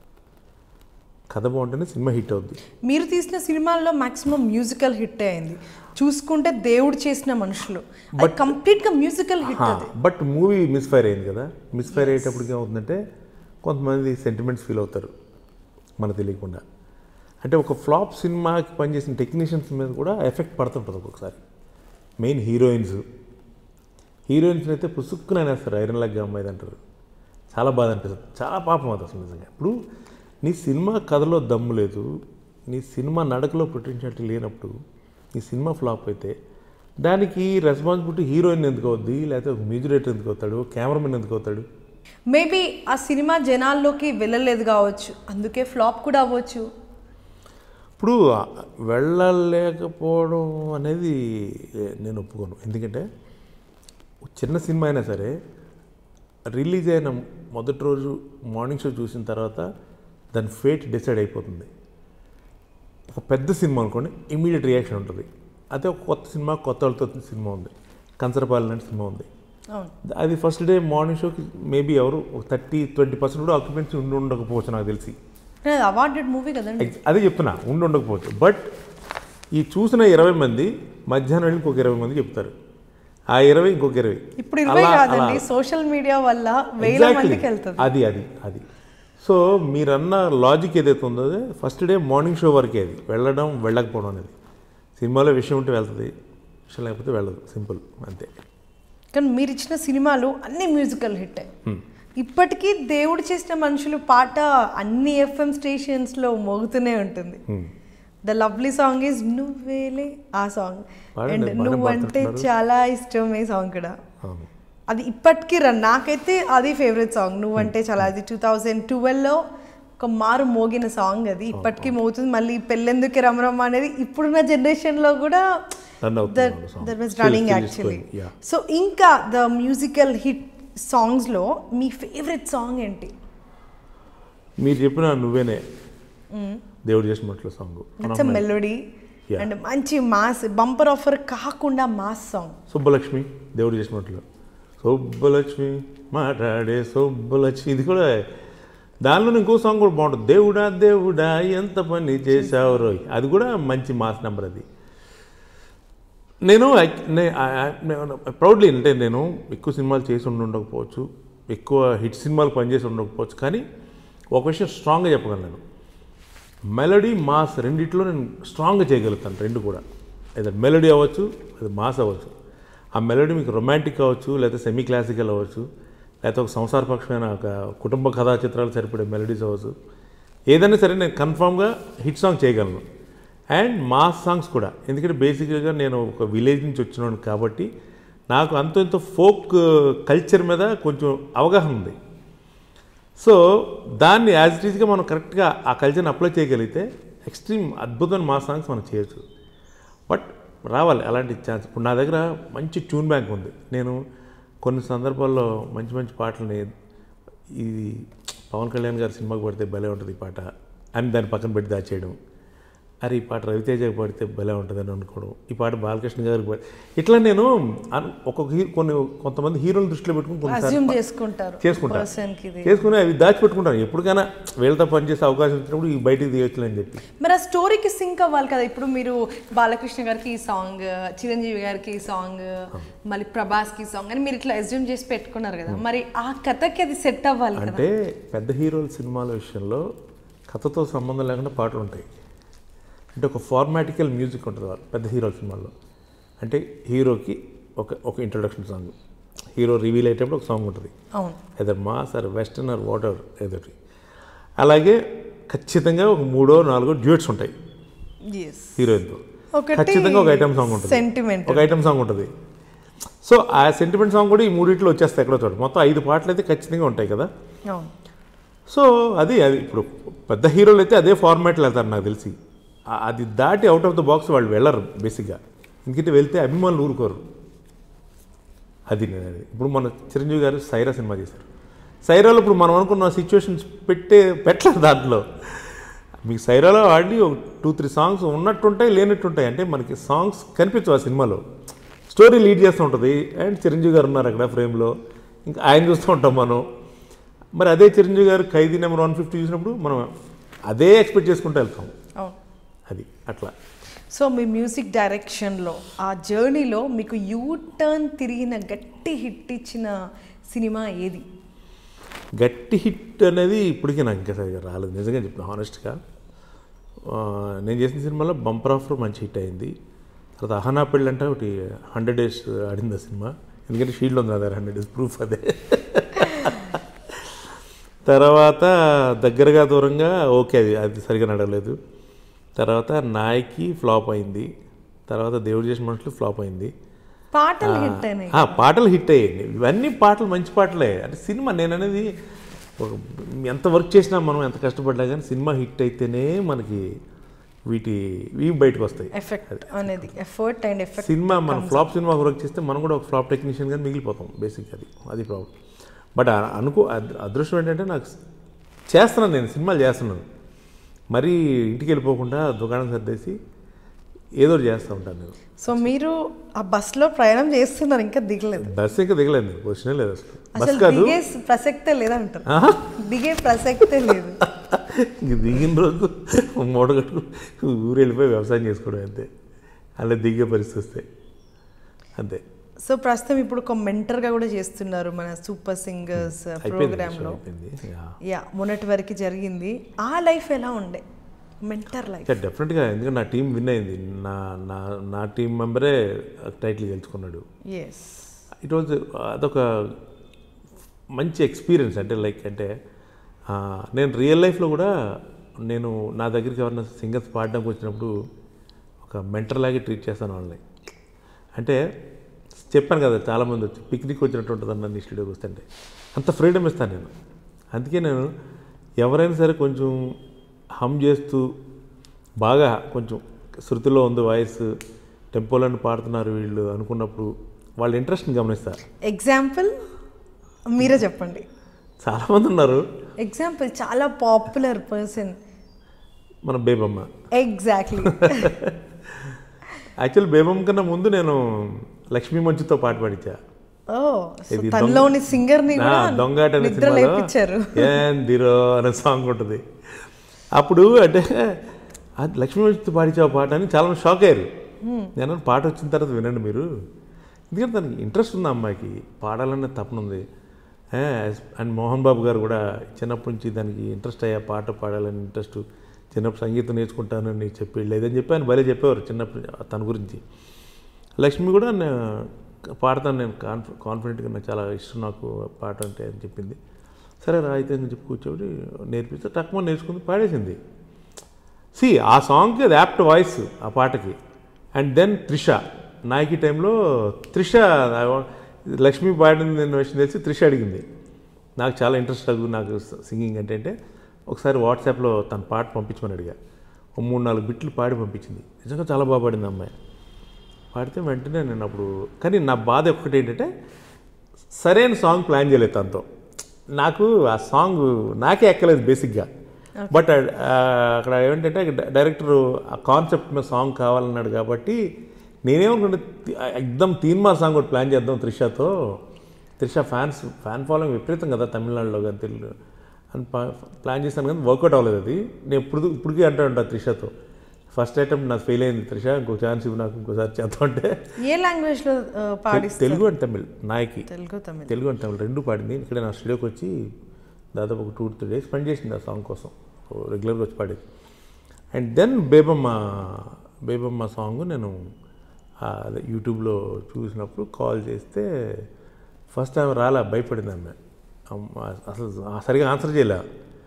కథ బాగుంటేనే సినిమా హిట్ అవుద్ది మీరు తీసిన సినిమాల్లో మాక్సిమం మ్యూజికల్ హిట్ అయింది చూసుకుంటే దేవుడు చేసిన మనుషులు అది కంప్లీట్గా మ్యూజికల్ హిట్ అది బట్ మూవీ మిస్ఫైర్ అయింది కదా మిస్ఫైర్ అయ్యేటప్పటికి ఏమవుతుందంటే కొంతమంది సెంటిమెంట్స్ ఫీల్ అవుతారు మనకు తెలియకుండా అంటే ఒక ఫ్లాప్ సినిమాకి పనిచేసిన టెక్నీషియన్స్ మీద కూడా ఎఫెక్ట్ పడుతుంటుంది ఒక్కొక్కసారి మెయిన్ హీరోయిన్స్ హీరోయిన్స్ అయితే పుసుక్కున అనేస్తారు ఐరన్ లాగా అమ్మాయి అంటారు చాలా బాధ అనిపిస్తుంది చాలా పాపం అది అసలు నిజంగా ఇప్పుడు నీ సినిమా కథలో దమ్ము లేదు నీ సినిమా నడకలో పొటెన్షియాలిటీ లేనప్పుడు నీ సినిమా ఫ్లాప్ అయితే దానికి రెస్పాన్సిబిలిటీ హీరోయిన్ ఎందుకు అవుద్ది లేకపోతే మ్యూజిక్ డైరెక్టర్ ఎందుకు అవుతాడు కెమెరామెన్ ఎందుకు అవుతాడు మేబీ ఆ సినిమా జనాల్లోకి వెళ్ళలేదు కావచ్చు అందుకే ఫ్లాప్ కూడా అవ్వచ్చు ఇప్పుడు వెళ్ళలేకపోవడం అనేది నేను ఒప్పుకోను ఎందుకంటే చిన్న సినిమా అయినా సరే రిలీజ్ అయిన మొదటి రోజు మార్నింగ్ షో చూసిన తర్వాత దాని ఫేట్ డిసైడ్ అయిపోతుంది ఒక పెద్ద సినిమా అనుకోండి ఇమీడియట్ రియాక్షన్ ఉంటుంది అదే ఒక కొత్త సినిమా కొత్త వాళ్ళతో సినిమా ఉంది కంచరపాలెం లాంటి సినిమా ఉంది అవును అది ఫస్ట్ డే మార్నింగ్ షోకి మేబీ ఎవరు ఒక థర్టీ ట్వంటీ పర్సెంట్ కూడా ఆక్యుపెన్సీ ఉండి ఉండకపోవచ్చు నాకు తెలిసి అవార్డెడ్ మూవీ కదండి ఎగ్జ్- అదే చెప్తున్నా ఉండి ఉండకపోవచ్చు బట్ ఈ చూసిన ఇరవై మంది మధ్యాహ్నం వెళ్ళి ఇంకొక ఇరవై మంది చెప్తారు ఆ ఇరవై ఇంకొక ఇరవై ఇప్పుడు ఇరవై అలా- కాదండి అలా- సోషల్ మీడియా వల్ల వేల Exactly. మందికి వెళ్తుంది అది అది అది సో మీరన్న లాజిక్ ఏదైతే ఉందో అదే ఫస్ట్ డే మార్నింగ్ షో వరకే అది వెళ్ళడం వెళ్ళకపోవడం అనేది సినిమాలో విషయం ఉంటే వెళ్తుంది విషయం లేకపోతే వెళ్ళదు సింపుల్ అంతే కానీ మీరు ఇచ్చిన సినిమాలు అన్ని మ్యూజికల్ హిట్ ఇప్పటికీ దేవుడు చేసిన మనుషులు పాట అన్ని ఎఫ్ఎం స్టేషన్స్లో మోగుతూనే ఉంటుంది ద లవ్లీ సాంగ్ ఈజ్ నువ్వేలే ఆ సాంగ్ పాడండి, అండ్ బాగానే నువ్వంటే పాడుతున్నారు. చాలా ఇష్టం ఈ సాంగ్ కూడా అవును అది ఇప్పటికీ రన్ నాకైతే అది ఫేవరెట్ సాంగ్ నువ్వంటే చాలా అది టూ థౌజండ్ ట్వెల్వ్లో ఒక మారు మోగిన సాంగ్ అది ఇప్పటికీ మోగుతుంది మళ్ళీ పెళ్ళెందుకే రమరమ్మ అనేది ఇప్పుడున్న జనరేషన్లో కూడా Run అవుతుంది దట్ ఆ song. That was Still- running still is actually going, yeah. So ఇంకా ద మ్యూజికల్ హిట్ సాంగ్స్లో మీ ఫేవరెట్ సాంగ్ ఏంటి మీరు చెప్పిన నువ్వేనే దేవుడు చేసినట్లు song it's a melody Yeah. And మంచి మాస్ బంపర్ ఆఫర్ కాకుండా మాస్ సాంగ్ సుబ్బలక్ష్మి దేవుడు చేసినట్లు సుబ్బలక్ష్మి మాట్లాడే సుబ్బలక్ష్మి ఇది కూడా దానిలో ఇంకో సాంగ్ కూడా బాగుంటుంది దేవుడా దేవుడా ఎంత పని చేసావు రోయ్ అది కూడా మంచి మాస్ నెంబర్ అది నేను ప్రౌడ్లీ అంటే నేను ఎక్కువ సినిమాలు చేసి ఉండి ఉండకపోవచ్చు ఎక్కువ హిట్ సినిమాలు పనిచేసి ఉండకపోవచ్చు కానీ ఒక విషయం స్ట్రాంగ్గా చెప్పగలను నేను మెలడీ మాస్ రెండిట్లో నేను స్ట్రాంగ్గా చేయగలుగుతాను రెండు కూడా ఏదో మెలడీ అవ్వచ్చు అది మాస్ అవ్వచ్చు ఆ మెలడీ మీకు రొమాంటిక్ అవ్వచ్చు లేకపోతే సెమీ క్లాసికల్ అవ్వచ్చు లేకపోతే ఒక సంసారపక్షమైన ఒక కుటుంబ కథా చిత్రాలు సరిపడే మెలడీస్ అవ్వచ్చు ఏదైనా సరే నేను కన్ఫామ్గా హిట్ సాంగ్ చేయగలను అండ్ మాస్ సాంగ్స్ కూడా ఎందుకంటే బేసిక్గా నేను ఒక విలేజ్ నుంచి వచ్చినాను కాబట్టి నాకు అంత ఇంత ఫోక్ కల్చర్ మీద కొంచెం అవగాహన ఉంది సో దాన్ని యాజ్ ఇట్ ఈస్గా మనం కరెక్ట్గా ఆ కల్చర్ని అప్లై చేయగలిగితే ఎక్స్ట్రీమ్ అద్భుతమైన మా సాంగ్స్ మనం చేయొచ్చు బట్ రావాలి అలాంటి ఛాన్స్ ఇప్పుడు నా దగ్గర మంచి ట్యూన్ బ్యాంక్ ఉంది నేను కొన్ని సందర్భాల్లో మంచి మంచి పాటలని ఇది పవన్ కళ్యాణ్ గారి సినిమాకి పడితే భలే ఉంటుంది ఈ పాట అని దాన్ని పక్కన పెట్టి దాచేయడం అరే ఈ పాట రవితేజకి పడితే భలే ఉంటుందని అనుకోవడం ఈ పాట బాలకృష్ణ గారికి పడి ఇట్లా నేను అను- ఒక్కొక్క హీ కొన్ని కొంతమంది హీరోలు దృష్టిలో పెట్టుకుని కొన్నిసార్లు అజ్యూమ్ చేసుకుంటారు చేసుకుంటా పర్సన్కి ఇది చేసుకుని అవి దాచిపెట్టుకుంటాను ఎప్పటికైనా వీళ్ళతో పనిచేసే అవకాశం వచ్చినప్పుడు ఈ బయటికి తీయొచ్చులే అని చెప్పి మరి ఆ స్టోరీకి సింక్ అవ్వాలి కదా ఇప్పుడు మీరు బాలకృష్ణ గారికి ఈ సాంగ్ చిరంజీవి గారికి ఈ సాంగ్ మళ్ళీ ప్రభాస్కి ఈ సాంగ్ అని మీరు ఇట్లా అజ్యూమ్ చేసి పెట్టుకున్నారు కదా మరి ఆ కథకి అది సెట్ అవ్వాలి కదా అంటే పెద్ద హీరోల సినిమాల విషయంలో కథతో సంబంధం లేకుండా పాటలు ఉంటాయి అంటే ఒక ఫార్మాటికల్ మ్యూజిక్ ఉంటుంది వాళ్ళ పెద్ద హీరోల సినిమాల్లో అంటే హీరోకి ఒక ఒక ఇంట్రొడక్షన్ సాంగ్ హీరో రివీల్ అయ్యేటప్పుడు ఒక సాంగ్ ఉంటుంది అవును either mass or western or water ఏదోటి అలాగే ఖచ్చితంగా ఒక మూడో నాలుగో డ్యూట్స్ ఉంటాయి ఎస్ హీరోయిన్తో ఒకటి ఖచ్చితంగా ఒక ఐటమ్ సాంగ్ ఉంటుంది sentiment. ఒక ఐటమ్ సాంగ్ ఉంటుంది సో ఆ సెంటిమెంట్ సాంగ్ కూడా ఈ మూడిట్లో వచ్చేస్తాయి ఎక్కడో చోట మొత్తం ఐదు పాటలు అయితే ఖచ్చితంగా ఉంటాయి కదా అవును సో అది అది ఇప్పుడు పెద్ద హీరోలు అయితే అదే ఫార్మాట్లో వెళ్తారు నాకు తెలిసి ఆ- అది దాటి అవుట్ ఆఫ్ ద బాక్స్ వాళ్ళు వెళ్ళరు బేసిక్గా ఎందుకంటే వెళ్తే అభిమానులు ఊరుకోరు అది నేను అది ఇప్పుడు మన చిరంజీవి గారు సైరా సినిమా చేశారు సైరాలో ఇప్పుడు మనం అనుకున్న సిచ్యువేషన్స్ పెట్టే పెట్టలేదు దాంట్లో మీకు సైరాలో ఆడి ఒక టూ త్రీ సాంగ్స్ ఉన్నట్టుంటాయి లేనట్టుంటాయి అంటే మనకి సాంగ్స్ కనిపించవు ఆ సినిమాలో స్టోరీ లీడ్ చేస్తూ ఉంటుంది అండ్ చిరంజీవి గారు ఉన్నారు అక్కడ ఫ్రేమ్లో ఇంకా ఆయన చూస్తూ ఉంటాం మనం మరి అదే చిరంజీవి గారు ఖైదీ నెంబర్ వన్ ఫిఫ్టీ చూసినప్పుడు మనం అదే ఎక్స్పెక్ట్ చేసుకుంటూ వెళ్తాం అవును అది అట్లా సో మీ మ్యూజిక్ డైరెక్షన్లో ఆ జర్నీలో మీకు యూ టర్న్ తిరిగిన గట్టి హిట్ ఇచ్చిన సినిమా ఏది గట్టి హిట్ అనేది ఇప్పటికీ నాకు ఇంకా సరిగా రాలేదు నిజంగా చెప్తున్నా హానెస్ట్గా నేను చేసిన సినిమాలో బంపర్ ఆఫర్ మంచి హిట్ అయింది తర్వాత అహనా పెళ్ళి అంటే ఒకటి హండ్రెడ్ డేస్ ఆడింది ఆ సినిమా ఎందుకంటే షీల్డ్ ఉంది అదే హండ్రెడ్ డేస్ ప్రూఫ్ అదే తర్వాత దగ్గరగా దూరంగా ఓకే అది అది సరిగా నడవలేదు తర్వాత నాయకి ఫ్లాప్ అయింది తర్వాత దేవుడు చేసిన మనుషులు ఫ్లాప్ అయింది పాటలు హిట్ అయినాయి ఆ, పాటలు హిట్ అయ్యాయి ఇవన్నీ పాటలు మంచి పాటలే అంటే సినిమా నేను అనేది ఒక ఎంత వర్క్ చేసినా మనం ఎంత కష్టపడ్డా కానీ సినిమా హిట్ అయితేనే మనకి వీటి ఇవి బయటకు వస్తాయి ఎఫెక్ట్ అనేది ఎఫర్ట్ అండ్ ఎఫెక్ట్ సినిమా మనం ఫ్లాప్ సినిమా వర్క్ చేస్తే మనం కూడా ఒక ఫ్లాప్ టెక్నీషియన్ గా మిగిలిపోతాం బేసిక్ అది అది ప్రాబ్లం బట్ ఆ- అనుకో అద్- అదృష్టం ఏంటంటే నాకు చేస్తున్నాను నేను సినిమాలు చేస్తున్నాను మరీ ఇంటికి వెళ్ళిపోకుండా దుకాణం సర్దేసి ఏదో ఒకటి చేస్తూ ఉంటాను నేను సో మీరు ఆ బస్సులో ప్రయాణం చేస్తున్నారు ఇంకా దిగలేదు బస్ ఇంకా దిగలేదు నేను క్వశ్చనే లేదు అసలు బస్ అసలు కాదు దిగే ప్రసక్తే లేదంటారు ఆహా. దిగే ప్రసక్తే లేదు ఇంక దిగిన రోజు మూట కట్టు ఊరు వెళ్ళిపోయి వ్యవసాయం చేసుకోవడం అంతే అలా దిగే పరిస్థితి వస్తే అంతే సో ప్రస్తుతం ఇప్పుడు ఒక మెంటర్గా కూడా చేస్తున్నారు మన సూపర్ సింగర్స్ అయిపోయింది ప్రోగ్రాంలో show అయిపోయింది యా. యా మొన్నటి వరకు జరిగింది ఆ లైఫ్ ఎలా ఉండే మెంటర్ లైఫ్ ఇంకా డెఫినెట్గా ఎందుకంటే నా టీం విన్ అయింది నా నా నా టీం మెంబరే టైటిల్ గెలుచుకున్నాడు ఎస్ ఇట్ వాజ్ అదొక మంచి ఎక్స్పీరియన్స్ అంటే లైక్ అంటే ఆ, నేను రియల్ లైఫ్లో కూడా నేను నా దగ్గరికి ఎవరైనా సింగర్స్ పాడడానికి వచ్చినప్పుడు ఒక మెంటర్ లాగే ట్రీట్ చేస్తాను వాళ్ళని అంటే చెప్పాను కదా చాలామంది వచ్చి పిక్నిక్ వచ్చినట్టు ఉంటుంది అన్న స్టూడియోకి వస్తుంటే అంత ఫ్రీడమ్ ఇస్తాను నేను అందుకే నేను ఎవరైనా సరే కొంచెం హమ్ చేస్తూ బాగా కొంచెం శృతిలో ఉంది వాయిస్ టెంపోలను పాడుతున్నారు వీళ్ళు అనుకున్నప్పుడు వాళ్ళ ఇంట్రెస్ట్ని గమనిస్తారు ఎగ్జాంపుల్ మీరే చెప్పండి చాలామంది ఉన్నారు ఎగ్జాంపుల్ చాలా పాపులర్ పర్సన్ మన బేబమ్మ ఎగ్జాక్ట్లీ యాక్చువల్ బేబమ్మ కన్నా ముందు నేను లక్ష్మీ మంచుతో పాట పాడించా ఓ సో ఇది తనలోని సింగర్ ని నా కూడా దొంగాట అనే నిద్ర సినిమాలో లేపించారు ఏందిరో అనే సాంగ్ ఉంటుంది అప్పుడు అంటే అది లక్ష్మీ మంచుతో పాడించే పాట అని చాలా షాక్ అయ్యారు నేను అన్నాను, పాట వచ్చిన తర్వాత వినండి మీరు ఎందుకంటే దానికి ఇంట్రెస్ట్ ఉంది ఆ అమ్మాయికి పాడాలనే తపన ఉంది ఏ, అండ్ మోహన్ బాబు గారు కూడా చిన్నప్పటి నుంచి దానికి ఇంట్రెస్ట్ అయ్యా పాట పాడాలని ఇంట్రెస్ట్ చిన్నప్పుడు సంగీతం నేర్చుకుంటానని చెప్పి లేదని చెప్పి ఆయన భలే చెప్పేవారు చిన్నప్పుడు తన గురించి లక్ష్మి కూడా నే- పాడతాను నేను కాన్ఫి కాన్ఫిడెంట్గా నాకు చాలా ఇష్టం నాకు పాట అంటే అని చెప్పింది సరే రా అయితే అని చెప్పి కూర్చోబెట్టి నేర్పిస్తే తక్కువ నేర్చుకుంది పాడేసింది సి ఆ సాంగ్కి అది యాప్ట్ వాయిస్ ఆ పాటకి అండ్ దెన్ త్రిష నాయకి టైంలో త్రిష I want- లక్ష్మి పాడింది నేను విషయం తెలిసి త్రిష అడిగింది నాకు చాలా ఇంట్రెస్ట్ అడుగు నాకు సింగింగ్ అంటే అంటే ఒకసారి వాట్సాప్లో తన పాట పంపించమని అడిగా ఒక మూడు నాలుగు బిట్లు పాడి పంపించింది నిజంగా చాలా బాగా పాడింది అమ్మాయి పాడితే వెంటనే నేను అప్పుడు కానీ నా బాధ ఒకటి ఏంటంటే సరైన సాంగ్ ప్లాన్ చేయలేదు తనతో నాకు ఆ సాంగ్ నాకే ఎక్కలేదు బేసిక్గా బట్ అక్కడ ఏంటంటే డైరెక్టర్ ఆ కాన్సెప్ట్ మీద సాంగ్ కావాలన్నాడు కాబట్టి నేనేమనుకుంటే తి- ఎక్దమ్ తీన్మార్ సాంగ్ ఒకటి ప్లాన్ చేద్దాం త్రిషతో త్రిష ఫ్యాన్స్ ఫ్యాన్ ఫాలోయింగ్ విపరీతం కదా తమిళనాడులో కానీ తెలుగు అని పా- ప్లాన్ చేశాను కానీ వర్కౌట్ అవ్వలేదు అది నేను ఇప్పుడు ఇప్పటికీ అంటూ ఉంటాను త్రిషతో ఫస్ట్ అటెంప్ట్ నాకు ఫెయిల్ అయింది త్రిష ఇంకో ఛాన్స్ ఇవ్వు నాకు ఇంకోసారి చేద్దాం అంటే ఏ లాంగ్వేజ్ లో ఆ, పాడిస్తారు తెలుగు అండ్ తమిళ్ నాయకి తెలుగు తమిళ్ తెలుగు అండ్ తమిళ్ రెండు పాడింది ఇక్కడ నా స్టూడియోకి వచ్చి దాదాపు ఒక టూ త్రీ డేస్ స్పెండ్ చేసింది ఆ సాంగ్ కోసం రెగ్యులర్గా వచ్చి పాడేది and then Bebamma Bebamma song నేను ఆ, అదే యూట్యూబ్లో చూసినప్పుడు కాల్ చేస్తే ఫస్ట్ టైం రాలా భయపడింది ఆమె అమ్మ, అసలు ఆ సరిగా ఆన్సర్ చేయలే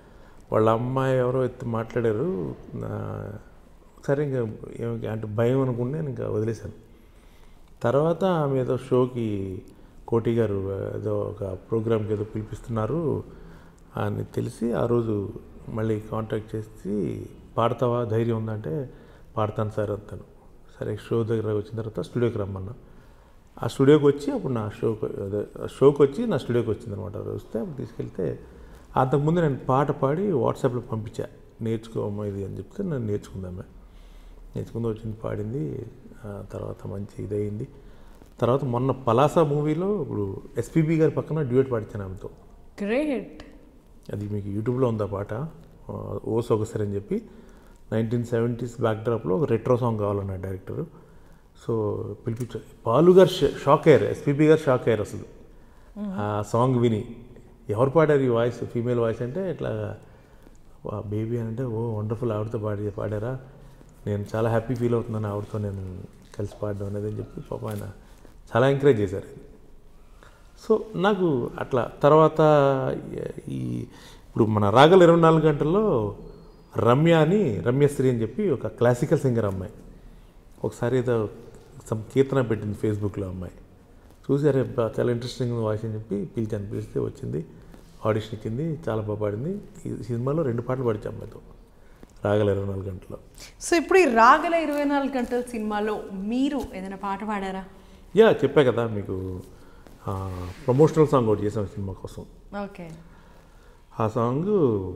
వాళ్ళ అమ్మాయి ఎవరో ఎత్తి మాట్లాడారు నా- సరే ఇంకా ఏమి- అంటే భయం అనుకుంటే నేను ఇంకా వదిలేశాను తర్వాత ఆమె ఏదో షోకి కోటి గారు ఏదో ఒక ప్రోగ్రామ్కి ఏదో పిలిపిస్తున్నారు అని తెలిసి ఆ రోజు మళ్ళీ కాంటాక్ట్ చేసి పాడతావా ధైర్యం ఉందంటే పాడతాను సార్ అంతాను సరే షో దగ్గర వచ్చిన తర్వాత స్టూడియోకి రమ్మన్నా ఆ స్టూడియోకి వచ్చి అప్పుడు నా షోకి అదే షోకి వచ్చి నా స్టూడియోకి వచ్చింది అనమాట వస్తే అప్పుడు తీసుకెళ్తే అంతకుముందు నేను పాట పాడి వాట్సాప్లో పంపించా నేర్చుకోమ్మా ఇది అని చెప్తే నేను నేర్చుకుందామే నేర్చుకుంది వచ్చింది పాడింది ఆ తర్వాత మంచి ఇదయింది తర్వాత మొన్న పలాసా మూవీలో ఇప్పుడు ఎస్పీబీ గారి పక్కన డ్యూయట్ పాడించాను ఆమెతో గ్రేట్ అది మీకు యూట్యూబ్లో ఉందా పాట ఆ, ఓ సొగసరి అని చెప్పి నైన్టీన్ సెవెంటీస్ బ్యాక్డ్రాప్లో ఒక రెట్రో సాంగ్ కావాలన్నాడు డైరెక్టర్ సో పిలిపించా పాలు గారు ష- షాక్ అయ్యారు ఎస్పీబీ గారు షాక్ అయ్యారు అసలు ఆ సాంగ్ విని ఎవరు పాడారు ఈ వాయిస్ ఫీమేల్ వాయిస్ అంటే ఇట్లా బేబీ అని అంటే ఓ వండర్ఫుల్ ఆవిడతో పాడి పాడారా నేను చాలా హ్యాపీ ఫీల్ అవుతున్నాను ఆవిడతో నేను కలిసి పాడడం అనేది అని చెప్పి పాప ఆయన చాలా ఎంకరేజ్ చేశారు సో నాకు అట్లా తర్వాత ఈ ఇప్పుడు మన రాగల ఇరవై నాలుగు గంటల్లో రమ్య అని రమ్యశ్రీ అని చెప్పి ఒక క్లాసికల్ సింగర్ అమ్మాయి ఒకసారి ఏదో సమ్ కీర్తన పెట్టింది ఫేస్బుక్లో అమ్మాయి చూసి అరే బా, చాలా ఇంట్రెస్టింగ్ వాయిస్ అని చెప్పి పిలిచాను పిలిస్తే వచ్చింది ఆడిషన్ ఇచ్చింది చాలా బాగా పాడింది ఈ సినిమాలో రెండు పాటలు పాడించి అమ్మాయితో రాగల ఇరవై నాలుగు గంటల్లో సో ఇప్పుడు ఈ రాగల ఇరవై నాలుగు గంటల సినిమాలో మీరు ఏదైనా పాట పాడారా యా చెప్పా కదా మీకు ప్రమోషనల్ సాంగ్ ఒకటి చేసాం సినిమా కోసం ఓకే ఆ సాంగ్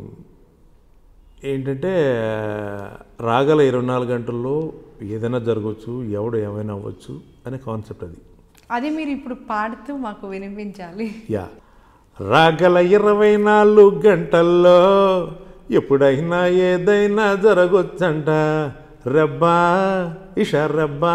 ఏంటంటే రాగల ఇరవై నాలుగు గంటల్లో ఏదైనా జరగవచ్చు ఎవడు ఏమైనా అవ్వచ్చు అనే కాన్సెప్ట్ అది అది మీరు ఇప్పుడు పాడుతూ మాకు వినిపించాలి యా రాగల ఇరవై నాలుగు గంటల్లో ఎప్పుడైనా ఏదైనా జరగొచ్చంట రబ్బా ఇషా రబ్బా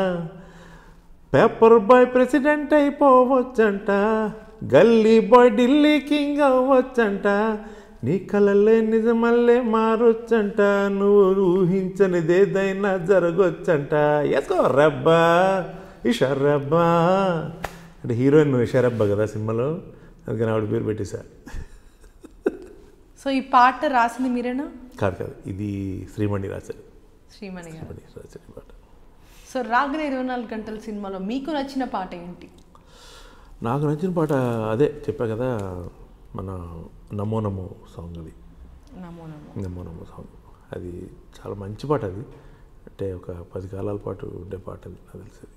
పేపర్ బాయ్ ప్రెసిడెంట్ అయిపోవచ్చంట గల్లీ బాయ్ ఢిల్లీ కింగ్ అవ్వచ్చంట నీ కలలే నిజమల్లే మారొచ్చంట నువ్వు ఊహించనిదేదైనా జరగొచ్చంట ఎస్కో రబ్బా ఇషా రబ్బా అంటే హీరోయిన్ ఇషారబ్బా కదా సినిమాలో అందుకని ఆవిడ పేరు పెట్టేశా సో ఈ పాట రాసింది మీరేనా కాదు కాదు ఇది శ్రీమణి రాశారు శ్రీమణి గారు శ్రీమణి రాశారు ఈ పాట సో రాగల ఇరవై నాలుగు గంటల సినిమాలో మీకు నచ్చిన పాట ఏంటి నాకు నచ్చిన పాట అదే చెప్పా కదా మన నమో నమో సాంగ్ అది నమో నమో నమో నమో సాంగ్ అది చాలా మంచి పాట అది అంటే ఒక పది కాలాల పాటు ఉండే పాట అది నాకు తెలిసేది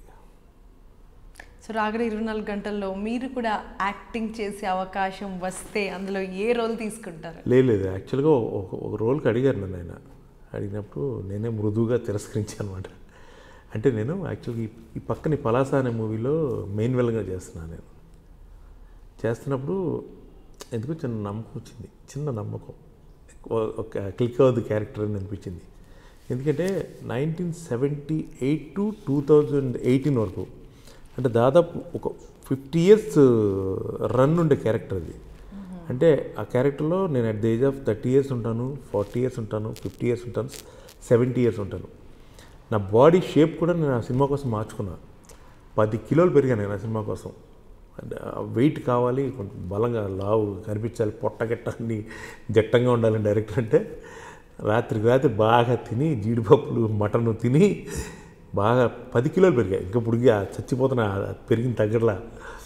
సో రాగల ఇరవై నాలుగు గంటల్లో మీరు కూడా యాక్టింగ్ చేసే అవకాశం వస్తే అందులో ఏ రోల్ తీసుకుంటారు లేదు లేదు యాక్చువల్గా ఒక ఒక రోల్కి అడిగారు నన్ను ఆయన అడిగినప్పుడు నేనే మృదువుగా తిరస్కరించాను అనమాట అంటే నేను యాక్చువల్గా ఈ ఈ పక్కన ఈ పలాస అనే మూవీలో మెయిన్ వెల్గా చేస్తున్నాను నేను చేస్తున్నప్పుడు ఎందుకో చిన్న నమ్మకం వచ్చింది చిన్న నమ్మకం ఒక- ఒక క్లిక్ అవ్వదు క్యారెక్టర్ అని అనిపించింది ఎందుకంటే nineteen seventy eight to two thousand eighteen వరకు అంటే దాదాపు ఒక ఫిఫ్టీ ఇయర్స్ రన్ ఉండే క్యారెక్టర్ అది అంటే ఆ క్యారెక్టర్లో నేను at the age of thirty years ఉంటాను ఫార్టీ ఇయర్స్ ఉంటాను ఫిఫ్టీ ఇయర్స్ ఉంటాను సెవెంటీ ఇయర్స్ ఉంటాను నా బాడీ షేప్ కూడా నేను ఆ సినిమా కోసం మార్చుకున్నా పది కిలోలు పెరిగాను నేను ఆ సినిమా కోసం అంటే వెయిట్ కావాలి కొంచెం బలంగా లావు కనిపించాలి పొట్టగట్ట అన్ని జట్టంగా ఉండాలి డైరెక్టర్ అంటే రాత్రికి రాత్రి బాగా తిని జీడిపప్పులు మటన్ తిని బాగా పది కిలోలు పెరిగాయి ఇంకా పుడిగి చచ్చిపోతున్నా పెరిగిన తగ్గట్లా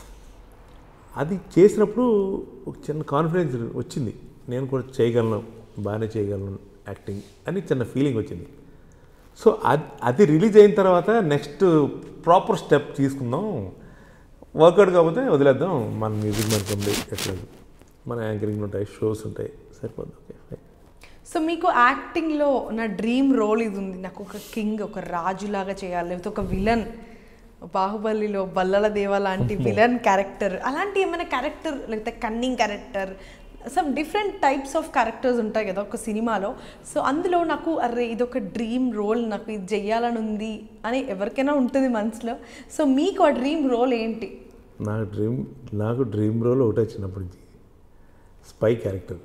అది చేసినప్పుడు ఒక చిన్న కాన్ఫిడెన్స్ వచ్చింది నేను కూడా చేయగలను బాగానే చేయగలను యాక్టింగ్ అని చిన్న ఫీలింగ్ వచ్చింది సో అది అది రిలీజ్ అయిన తర్వాత నెక్స్ట్ ప్రాపర్ స్టెప్ తీసుకుందాం వర్కౌట్ కాకపోతే వదిలేద్దాం మన మ్యూజిక్ మనకు ఉంది ఎట్లా మన యాంకరింగ్ ఉంటాయి షోస్ ఉంటాయి సరిపోద్ది ఓకే ఫైన్ సో మీకు యాక్టింగ్లో నా డ్రీమ్ రోల్ ఇది ఉంది నాకు ఒక కింగ్ ఒక రాజులాగా చేయాలి లేకపోతే ఒక విలన్ బాహుబలిలో బల్లల దేవ లాంటి విలన్ క్యారెక్టర్ అలాంటి ఏమైనా క్యారెక్టర్ లేకపోతే cunning character some different types of characters ఉంటాయి కదా ఒక సినిమాలో సో అందులో నాకు అరే ఇది ఒక డ్రీమ్ రోల్ నాకు ఇది చెయ్యాలని ఉంది అని ఎవరికైనా ఉంటుంది మనసులో సో మీకు ఆ డ్రీమ్ రోల్ ఏంటి నాకు డ్రీమ్ నాకు డ్రీమ్ రోల్ ఒకటే చిన్నప్పటి నుంచి స్పై క్యారెక్టర్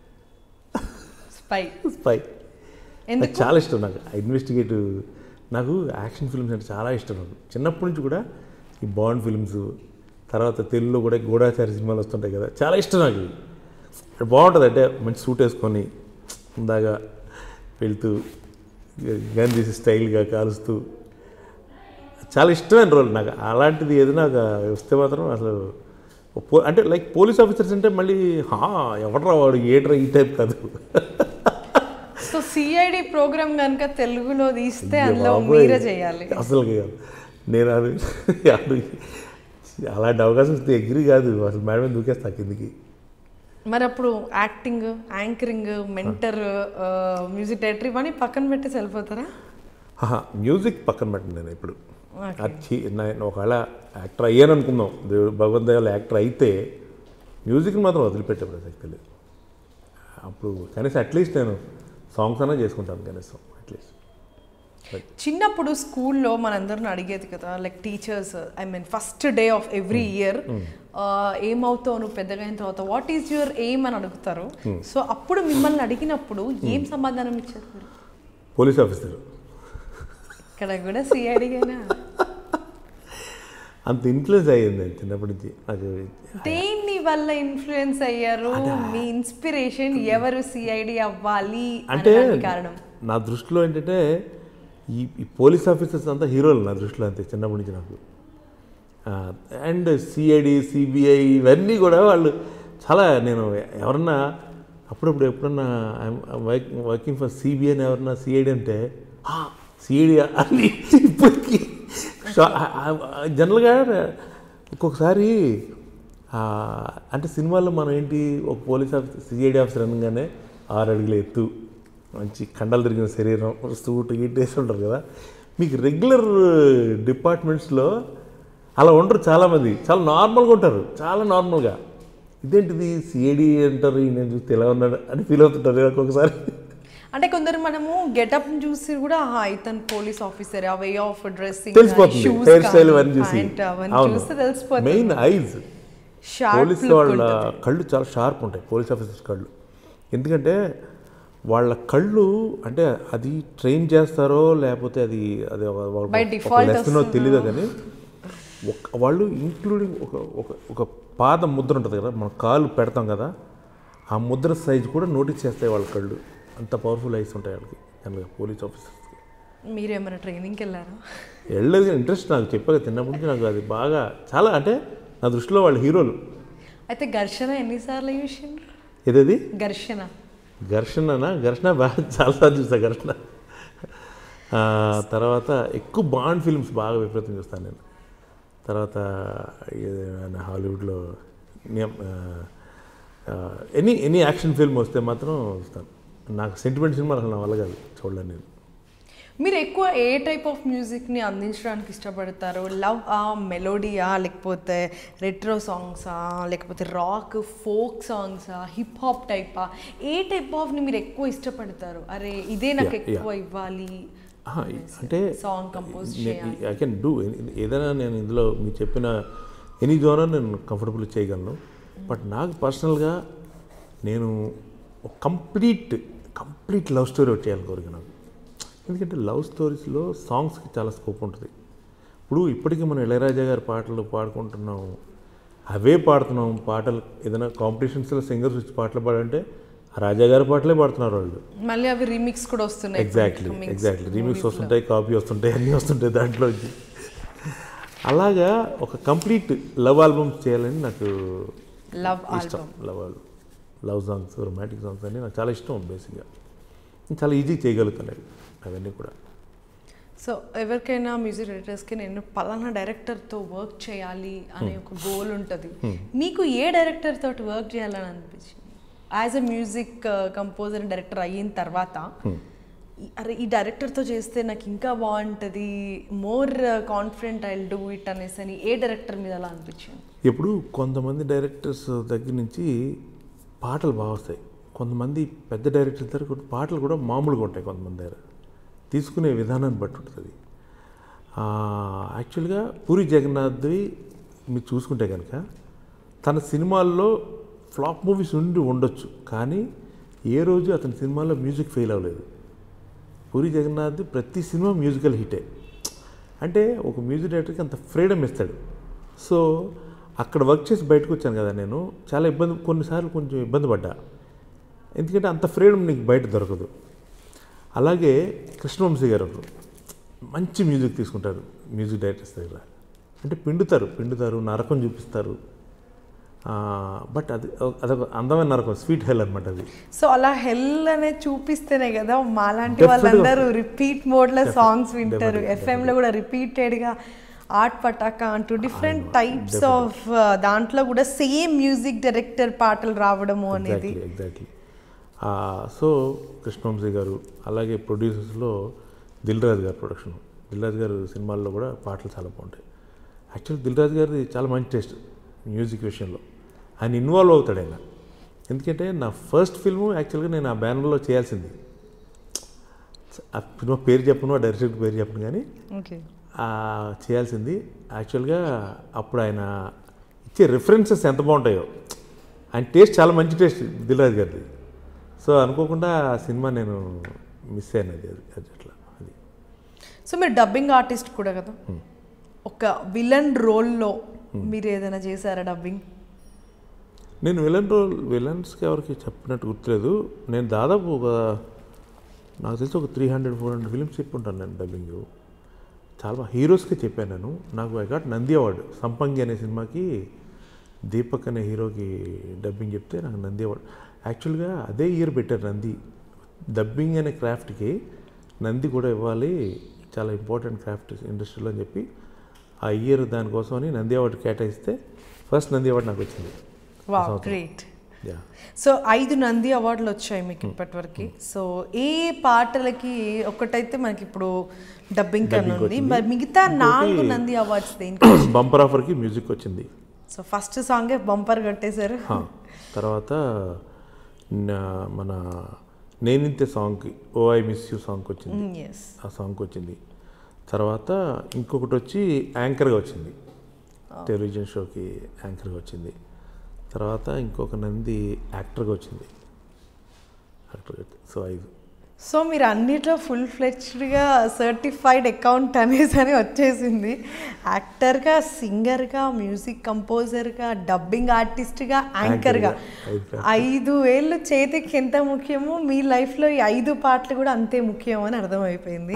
స్పై స్పై నాకు ఎందుకు చాలా ఇష్టం నాకు ఇన్వెస్టిగేటివ్ నాకు యాక్షన్ ఫిల్మ్స్ అంటే చాలా ఇష్టం నాకు చిన్నప్పటి నుంచి కూడా ఈ బాండ్ ఫిల్మ్స్ తర్వాత తెలుగులో కూడా గూఢాచారి సినిమాలు వస్తుంటాయి కదా చాలా ఇష్టం నాకు ఇవి. బాగుంటుంది అంటే మంచి సూట్ వేసుకొని ఇందాగా వెళ్తూ గన్ తీసి స్టైల్గా కాలుస్తూ చాలా ఇష్టమైన రోల్ నాకు అలాంటిది ఏదైనా ఒక వస్తే మాత్రం అసలు పో- అంటే లైక్ పోలీస్ ఆఫీసర్స్ అంటే మళ్ళీ హా ఎవడరా వాడు ఏట్రా ఈ టైప్ కాదు సో సిఐడి ప్రోగ్రామ్ కనుక తెలుగులో తీస్తే అయ్య అందులో బాబోయ్. మీరే చేయాలి అసలు కాదు నేను అది అది అలాంటి అవకాశం వస్తే ఎగిరి కాదు అసలు మేడం దూకేస్తా కిందికి మరి అప్పుడు acting anchoring mentor music director ఇవన్నీ పక్కన పెట్టేసి వెళ్ళిపోతారా ఆహా, మ్యూజిక్ పక్కన పెట్టండి నేను ఇప్పుడు Okay. అది చీ- నేను ఒకవేళ యాక్టర్ అయ్యాను అనుకుందాం దేవుడు భగవంత్ దయాల యాక్టర్ అయితే మ్యూజిక్ని మాత్రం వదిలిపెట్టే ప్రసక్తి లేదు అప్పుడు కనీసం అట్లీస్ట్ నేను సాంగ్స్ అన్నా చేసుకుంటాను కనీసం అట్లీస్ట్ చిన్నప్పుడు స్కూల్లో మనందరిని అడిగేది కదా like teachers I mean first day of every year ఏమవుతావు నువ్వు పెద్దగా అయిన తర్వాత వాట్ ఈజ్ యువర్ ఎయిమ్ అని అడుగుతారు సో అప్పుడు మిమ్మల్ని అడిగినప్పుడు ఏం సమాధానం ఇచ్చారు మీరు పోలీస్ ఆఫీసర్ ఇక్కడ కూడా సిఐడిగానా అంత ఇన్ఫ్లుయెన్స్ అయ్యింది నేను చిన్నప్పటి నుంచి నాకు దేని వల్ల ఇన్ఫ్లుయెన్స్ అయ్యారు మీ ఇన్స్పిరేషన్ ఎవరు సిఐడి అవ్వాలి అంటే అనడానికి కారణం నా దృష్టిలో ఏంటంటే ఈ ఈ పోలీస్ ఆఫీసర్స్ అంతా హీరోలు నా దృష్టిలో అంతే చిన్నప్పటి నుంచి నాకు అండ్ సిఐడి సిబిఐ ఇవన్నీ కూడా వాళ్ళు చాలా నేను ఎవరన్నా అప్పుడప్పుడు ఎప్పుడన్నా వర్కింగ్ ఫర్ సిబిఐ అని ఎవరన్నా సిఐడి అంటే సిఐడి అని ఇప్పటికీ జనరల్గా ఒక్కొక్కసారి ఆ, అంటే సినిమాల్లో మనం ఏంటి ఒక పోలీస్ ఆఫీసర్ సిఐడి ఆఫీసర్ అనగానే ఆరు అడుగుల ఎత్తు మంచి కండలు తిరిగిన శరీరం సూట్ గీట్ వేసి ఉంటారు కదా మీకు రెగ్యులర్ డిపార్ట్మెంట్స్లో అలా ఉండరు చాలామంది చాలా నార్మల్గా ఉంటారు చాలా నార్మల్గా ఇదేంటిది సిఐడి అంటారు ఈ నేను చూస్తే ఎలా ఉన్నాడు అని ఫీల్ అవుతుంటారు ఒక్కొక్కసారి అంటే కొందరు మనము గెటప్ చూసి కూడా ఆహా, ఇతను పోలీస్ ఆఫీసర్ ఆ వే ఆఫ్ డ్రెస్సింగ్ తెలిసిపోతుంది హెయిర్ స్టైల్ అవన్నీ చూసి అవన్నీ అవును చూస్తే తెలిసిపోతుంది మెయిన్ ఐజ్ షార్ప్ పోలీస్ వాళ్ళ కళ్ళు చాలా షార్ప్ ఉంటాయి పోలీస్ ఆఫీసర్స్ కళ్ళు ఎందుకంటే వాళ్ళ కళ్ళు అంటే అది ట్రైన్ చేస్తారో లేకపోతే అది అది By default లెసనో తెలియదు కానీ ఒక వాళ్ళు ఇంక్లూడింగ్ ఒక ఒక ఒక పాద ముద్ర ఉంటుంది కదా మన కాలు పెడతాం కదా ఆ ముద్ర సైజ్ కూడా నోటీస్ చేస్తాయి వాళ్ళ కళ్ళు అంత పవర్ఫుల్ ఐస్ ఉంటాయి వాళ్ళకి జనరల్గా పోలీస్ ఆఫీసర్స్కి మీరేమైనా ట్రైనింగ్కి వెళ్ళారా వెళ్ళలేదు ఇంట్రెస్ట్ నాకు చెప్పాక చిన్నప్పటి నుంచి నాకు అది బాగా చాలా అంటే నా దృష్టిలో వాళ్ళు హీరోలు అయితే ఘర్షణ ఎన్నిసార్లు చూసిండ్రు ఏదది ఘర్షణ ఘర్షణనా ఘర్షణ బాగా చాలాసార్లు చూస్తా ఘర్షణ ఆ, తర్వాత ఎక్కువ బాండ్ ఫిల్మ్స్ బాగా విపరీతం చూస్తాను నేను తర్వాత ఏదైనా హాలీవుడ్లో ఎనీ ఎనీ యాక్షన్ ఫిల్మ్ వస్తే మాత్రం చూస్తాను నాకు సెంటిమెంట్ సినిమా అసలు నా వల్ల కాదు చూడలేను నేను మీరు ఎక్కువ ఏ టైప్ ఆఫ్ మ్యూజిక్ని అందించడానికి ఇష్టపడతారు లవ్ ఆ మెలోడియా లేకపోతే రెట్రో సాంగ్సా లేకపోతే రాక్ ఫోక్ సాంగ్సా హిప్ హాప్ టైపా ఏ టైప్ ఆఫ్ని మీరు ఎక్కువ ఇష్టపడతారు అరే ఇదే నాకు Yeah, ఎక్కువ ఇవ్వాలి ఆహా, అంటే song compose I can do ఏదైనా నేను ఇందులో మీరు చెప్పిన ఎనీ జోనర్ నేను కంఫర్టబుల్ చేయగలను బట్ నాకు పర్సనల్గా నేను ఒక కంప్లీట్ కంప్లీట్ లవ్ స్టోరీ ఒకటి చేయాలని కోరిక నాకు ఎందుకంటే లవ్ స్టోరీస్లో సాంగ్స్కి చాలా స్కోప్ ఉంటుంది ఇప్పుడు ఇప్పటికీ మనం ఇళయరాజా గారి పాటలు పాడుకుంటున్నాం అవే పాడుతున్నాం పాటలు ఏదైనా కాంపిటీషన్స్లో సింగర్స్ వచ్చి పాటలు పాడంటే ఆ రాజా గారి పాటలే పాడుతున్నారు వాళ్ళు మళ్ళీ అవి రీమిక్స్ కూడా వస్తున్నాయి ఎగ్జాక్ట్లీ ఎగ్జాక్ట్లీ రీమిక్స్ వస్తుంటాయి కాపీ వస్తుంటాయి అన్నీ వస్తుంటాయి దాంట్లోంచి అలాగా ఒక కంప్లీట్ లవ్ ఆల్బమ్స్ చేయాలని నాకు లవ్ ఇష్టం love love songs romantic songs అన్నీ నాకు చాలా ఇష్టం బేసిక్గా చాలా ఈజీ చేయగలుగుతాను అవి అవన్నీ కూడా సో ఎవరికైనా మ్యూజిక్ డైరెక్టర్స్కి నేను పలానా డైరెక్టర్తో వర్క్ చేయాలి అనే ఒక గోల్ ఉంటుంది మీకు ఏ డైరెక్టర్ తోటి వర్క్ చేయాలని అనిపించింది as a music composer director అయిన తర్వాత ఈ- అరే ఈ డైరెక్టర్తో చేస్తే నాకు ఇంకా బాగుంటుంది more confident I do it అనేసి అని ఏ డైరెక్టర్ మీద అలా అనిపించింది ఇప్పుడు కొంతమంది డైరెక్టర్స్ దగ్గర నుంచి పాటలు బాగా వస్తాయి కొంతమంది పెద్ద డైరెక్టర్ దగ్గర కూడా పాటలు కూడా మామూలుగా ఉంటాయి కొంతమంది దగ్గర తీసుకునే విధానాన్ని బట్టి ఉంటుంది ఆ, యాక్చువల్గా పూరి జగన్నాథ్వి మీరు చూసుకుంటే కనుక తన సినిమాల్లో ఫ్లాప్ మూవీస్ ఉండి ఉండొచ్చు కానీ ఏ రోజు అతని సినిమాలో మ్యూజిక్ ఫెయిల్ అవ్వలేదు పూరి జగన్నాథ్ ప్రతి సినిమా మ్యూజికల్ హిటే అంటే ఒక మ్యూజిక్ డైరెక్టర్కి అంత ఫ్రీడమ్ ఇస్తాడు సో అక్కడ వర్క్ చేసి బయటకు వచ్చాను కదా నేను చాలా ఇబ్బంది కొన్నిసార్లు కొంచెం ఇబ్బంది పడ్డా ఎందుకంటే అంత ఫ్రీడమ్ నీకు బయట దొరకదు అలాగే కృష్ణవంశీ గారు ఒకరు. మంచి మ్యూజిక్ తీసుకుంటారు మ్యూజిక్ డైరెక్టర్స్ దగ్గర అంటే పిండుతారు పిండుతారు నరకం చూపిస్తారు బట్ అది అదొక అందమైన నరకం స్వీట్ హెల్ అనమాట అది సో అలా హెల్ అనేది చూపిస్తేనే కదా మాలాంటి Definitely వాళ్ళందరూ రిపీట్ మోడ్ లో సాంగ్స్ వింటారు definitely, ఎఫ్ఎం లో కూడా రిపీటెడ్ గా ఆర్ట్ పటాక అంటూ డిఫరెంట్ టైప్స్ ఆఫ్ దాంట్లో కూడా సేమ్ మ్యూజిక్ డైరెక్టర్ పాటలు రావడము అనేది ఎగ్జాక్ట్లీ ఎగ్జాక్ట్లీ సో కృష్ణవంశీ గారు అలాగే ప్రొడ్యూసర్స్లో దిల్ రాజు గారు ప్రొడక్షన్ దిల్ రాజు గారు సినిమాల్లో కూడా పాటలు చాలా బాగుంటాయి యాక్చువల్లీ దిల్ రాజు గారిది చాలా మంచి టేస్ట్ మ్యూజిక్ విషయంలో ఆయన ఇన్వాల్వ్ అవుతాడు ఆయన ఎందుకంటే నా ఫస్ట్ ఫిల్ము యాక్చువల్గా నేను ఆ బ్యానర్లో చేయాల్సింది ఆ సినిమా పేరు చెప్పను ఆ డైరెక్టర్ పేరు చెప్పను కానీ ఓకే ఆ చేయాల్సింది యాక్చువల్గా అప్పుడు ఆయన ఇచ్చే రిఫరెన్సెస్ ఎంత బాగుంటాయో ఆయన టేస్ట్ చాలా మంచి టేస్ట్ దిల్రాజ్ గారిది సో అనుకోకుండా ఆ సినిమా నేను మిస్ అయ్యాను అది అది అది అట్లా అది సో మీరు డబ్బింగ్ ఆర్టిస్ట్ కూడా కదా ఒక విలన్ రోల్లో మీరు ఏదైనా చేశారా డబ్బింగ్ నేను విలన్ రోల్ విలన్స్కి ఎవరికి చెప్పినట్టు గుర్తులేదు నేను దాదాపు ఒక నాకు తెలిసి ఒక three hundred four hundred films చెప్పుంటాను నేను డబ్బింగ్ చాలా బాగా హీరోస్కి చెప్పాను నేను నాకు ఐ గాట్ నంది అవార్డు సంపంగి అనే సినిమాకి దీపక్ అనే హీరోకి డబ్బింగ్ చెప్తే నాకు నంది అవార్డు యాక్చువల్గా అదే ఇయర్ పెట్టారు నంది డబ్బింగ్ అనే క్రాఫ్ట్కి నంది కూడా ఇవ్వాలి చాలా ఇంపార్టెంట్ క్రాఫ్ట్ ఇండస్ట్రీలో అని చెప్పి ఆ ఇయర్ దానికోసమని నంది అవార్డు కేటాయిస్తే ఫస్ట్ నంది అవార్డు నాకు వచ్చింది వా సంవత్సరం. గ్రేట్ యా సో ఐదు నంది అవార్డులు వచ్చాయి మీకు ఇప్పటివరకు సో ఏ పాటలకి ఒకటైతే మనకి ఇప్పుడు డబ్బింగ్ కన్నా Dubbing ఉంది వచ్చింది. మరి మిగతా నాలుగు ఇంకోటి- నంది అవార్డ్స్ దేనికి బంపర్ ఆఫర్కి మ్యూజిక్ వచ్చింది సో ఫస్ట్ సాంగే బంపర్ కట్టేశారు హా. తర్వాత నా- మన నేనింతే సాంగ్కి ఓ ఐ మిస్ యూ సాంగ్కి వచ్చింది ఎస్ ఆ సాంగ్కి వచ్చింది తర్వాత ఇంకొకటి వచ్చి యాంకర్గా వచ్చింది టెలివిజన్ షోకి యాంకర్గా వచ్చింది తర్వాత ఇంకొక నంది యాక్టర్గా వచ్చింది యాక్టర్గా సో ఐదు సో మీరు అన్నిట్లో ఫుల్ ఫ్లెచ్డ్గా సర్టిఫైడ్ అకౌంట్ అనేసి అని వచ్చేసింది యాక్టర్గా సింగర్గా మ్యూజిక్ కంపోజర్గా డబ్బింగ్ ఆర్టిస్ట్గా యాంకర్గా ఐదు ఐదు వేళ్ళు చేతికి ఎంత ముఖ్యమో మీ లైఫ్లో ఈ ఐదు పాటలు కూడా అంతే ముఖ్యం అని అర్థమైపోయింది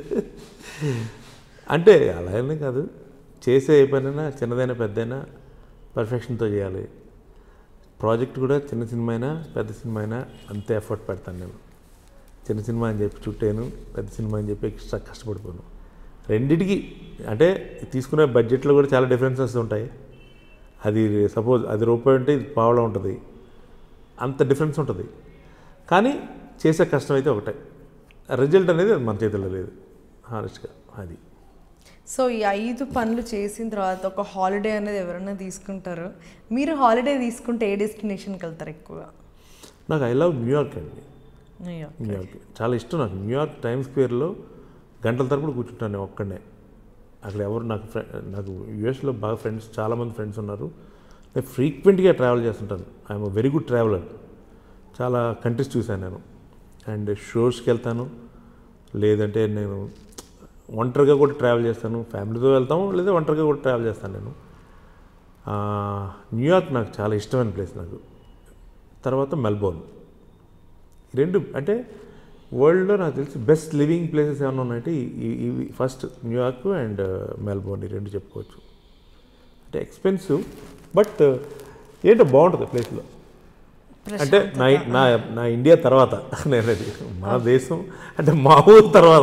అంటే అలాగనే కాదు చేసే ఏ పనైనా చిన్నదైనా పెద్దైనా పర్ఫెక్షన్తో చేయాలి ప్రాజెక్ట్ కూడా చిన్న సినిమా అయినా పెద్ద సినిమా అయినా అంతే ఎఫర్ట్ పెడతాను నేను చిన్న సినిమా అని చెప్పి చుట్టాను పెద్ద సినిమా అని చెప్పి ఎక్స్ట్రా కష్టపడిపోను రెండిటికి అంటే తీసుకునే బడ్జెట్లో కూడా చాలా డిఫరెన్సెస్ ఉంటాయి అది సపోజ్ అది రూపాయి ఉంటే ఇది పావలా ఉంటుంది అంత డిఫరెన్స్ ఉంటుంది కానీ చేసే కష్టం అయితే ఒకటే రిజల్ట్ అనేది అది మన చేతిలో లేదు హానెస్ట్గా అది సో ఈ ఐదు పనులు చేసిన తర్వాత ఒక హాలిడే అనేది ఎవరైనా తీసుకుంటారు మీరు హాలిడే తీసుకుంటే ఏ డెస్టినేషన్కి వెళ్తారు ఎక్కువగా నాకు ఐ లవ్ న్యూయార్క్ అండి అయ్యో. న్యూయార్క్ చాలా ఇష్టం నాకు న్యూయార్క్ టైమ్ స్క్వేర్లో గంటల తరపుడు కూర్చుంటాను నేను ఒక్కడనే అక్కడ ఎవరు నాకు ఫ్రె నాకు యూఎస్లో బాగా ఫ్రెండ్స్ చాలామంది ఫ్రెండ్స్ ఉన్నారు నేను ఫ్రీక్వెంట్గా ట్రావెల్ చేస్తుంటాను ఐఎమ్ వెరీ గుడ్ ట్రావెలర్ చాలా కంట్రీస్ చూశాను నేను అండ్ షోస్కి వెళ్తాను లేదంటే నేను ఒంటరిగా కూడా ట్రావెల్ చేస్తాను ఫ్యామిలీతో వెళ్తాము లేదా ఒంటరిగా కూడా ట్రావెల్ చేస్తాను నేను ఆ, న్యూయార్క్ నాకు చాలా ఇష్టమైన ప్లేస్ నాకు తర్వాత మెల్బోర్న్ ఈ రెండు అంటే వరల్డ్లో నాకు తెలిసి బెస్ట్ లివింగ్ ప్లేసెస్ ఏమైనా ఉన్నాయంటే ఈ- ఇవి ఫస్ట్ న్యూయార్క్ అండ్ మెల్బోర్న్ ఈ రెండు చెప్పుకోవచ్చు అంటే ఎక్స్పెన్సివ్ బట్ ఏంటో బాగుంటుంది ప్లేస్లో అంటే నా నా నా ఇండియా తర్వాత నేను అది మన దేశం అంటే మా ఊరు తర్వాత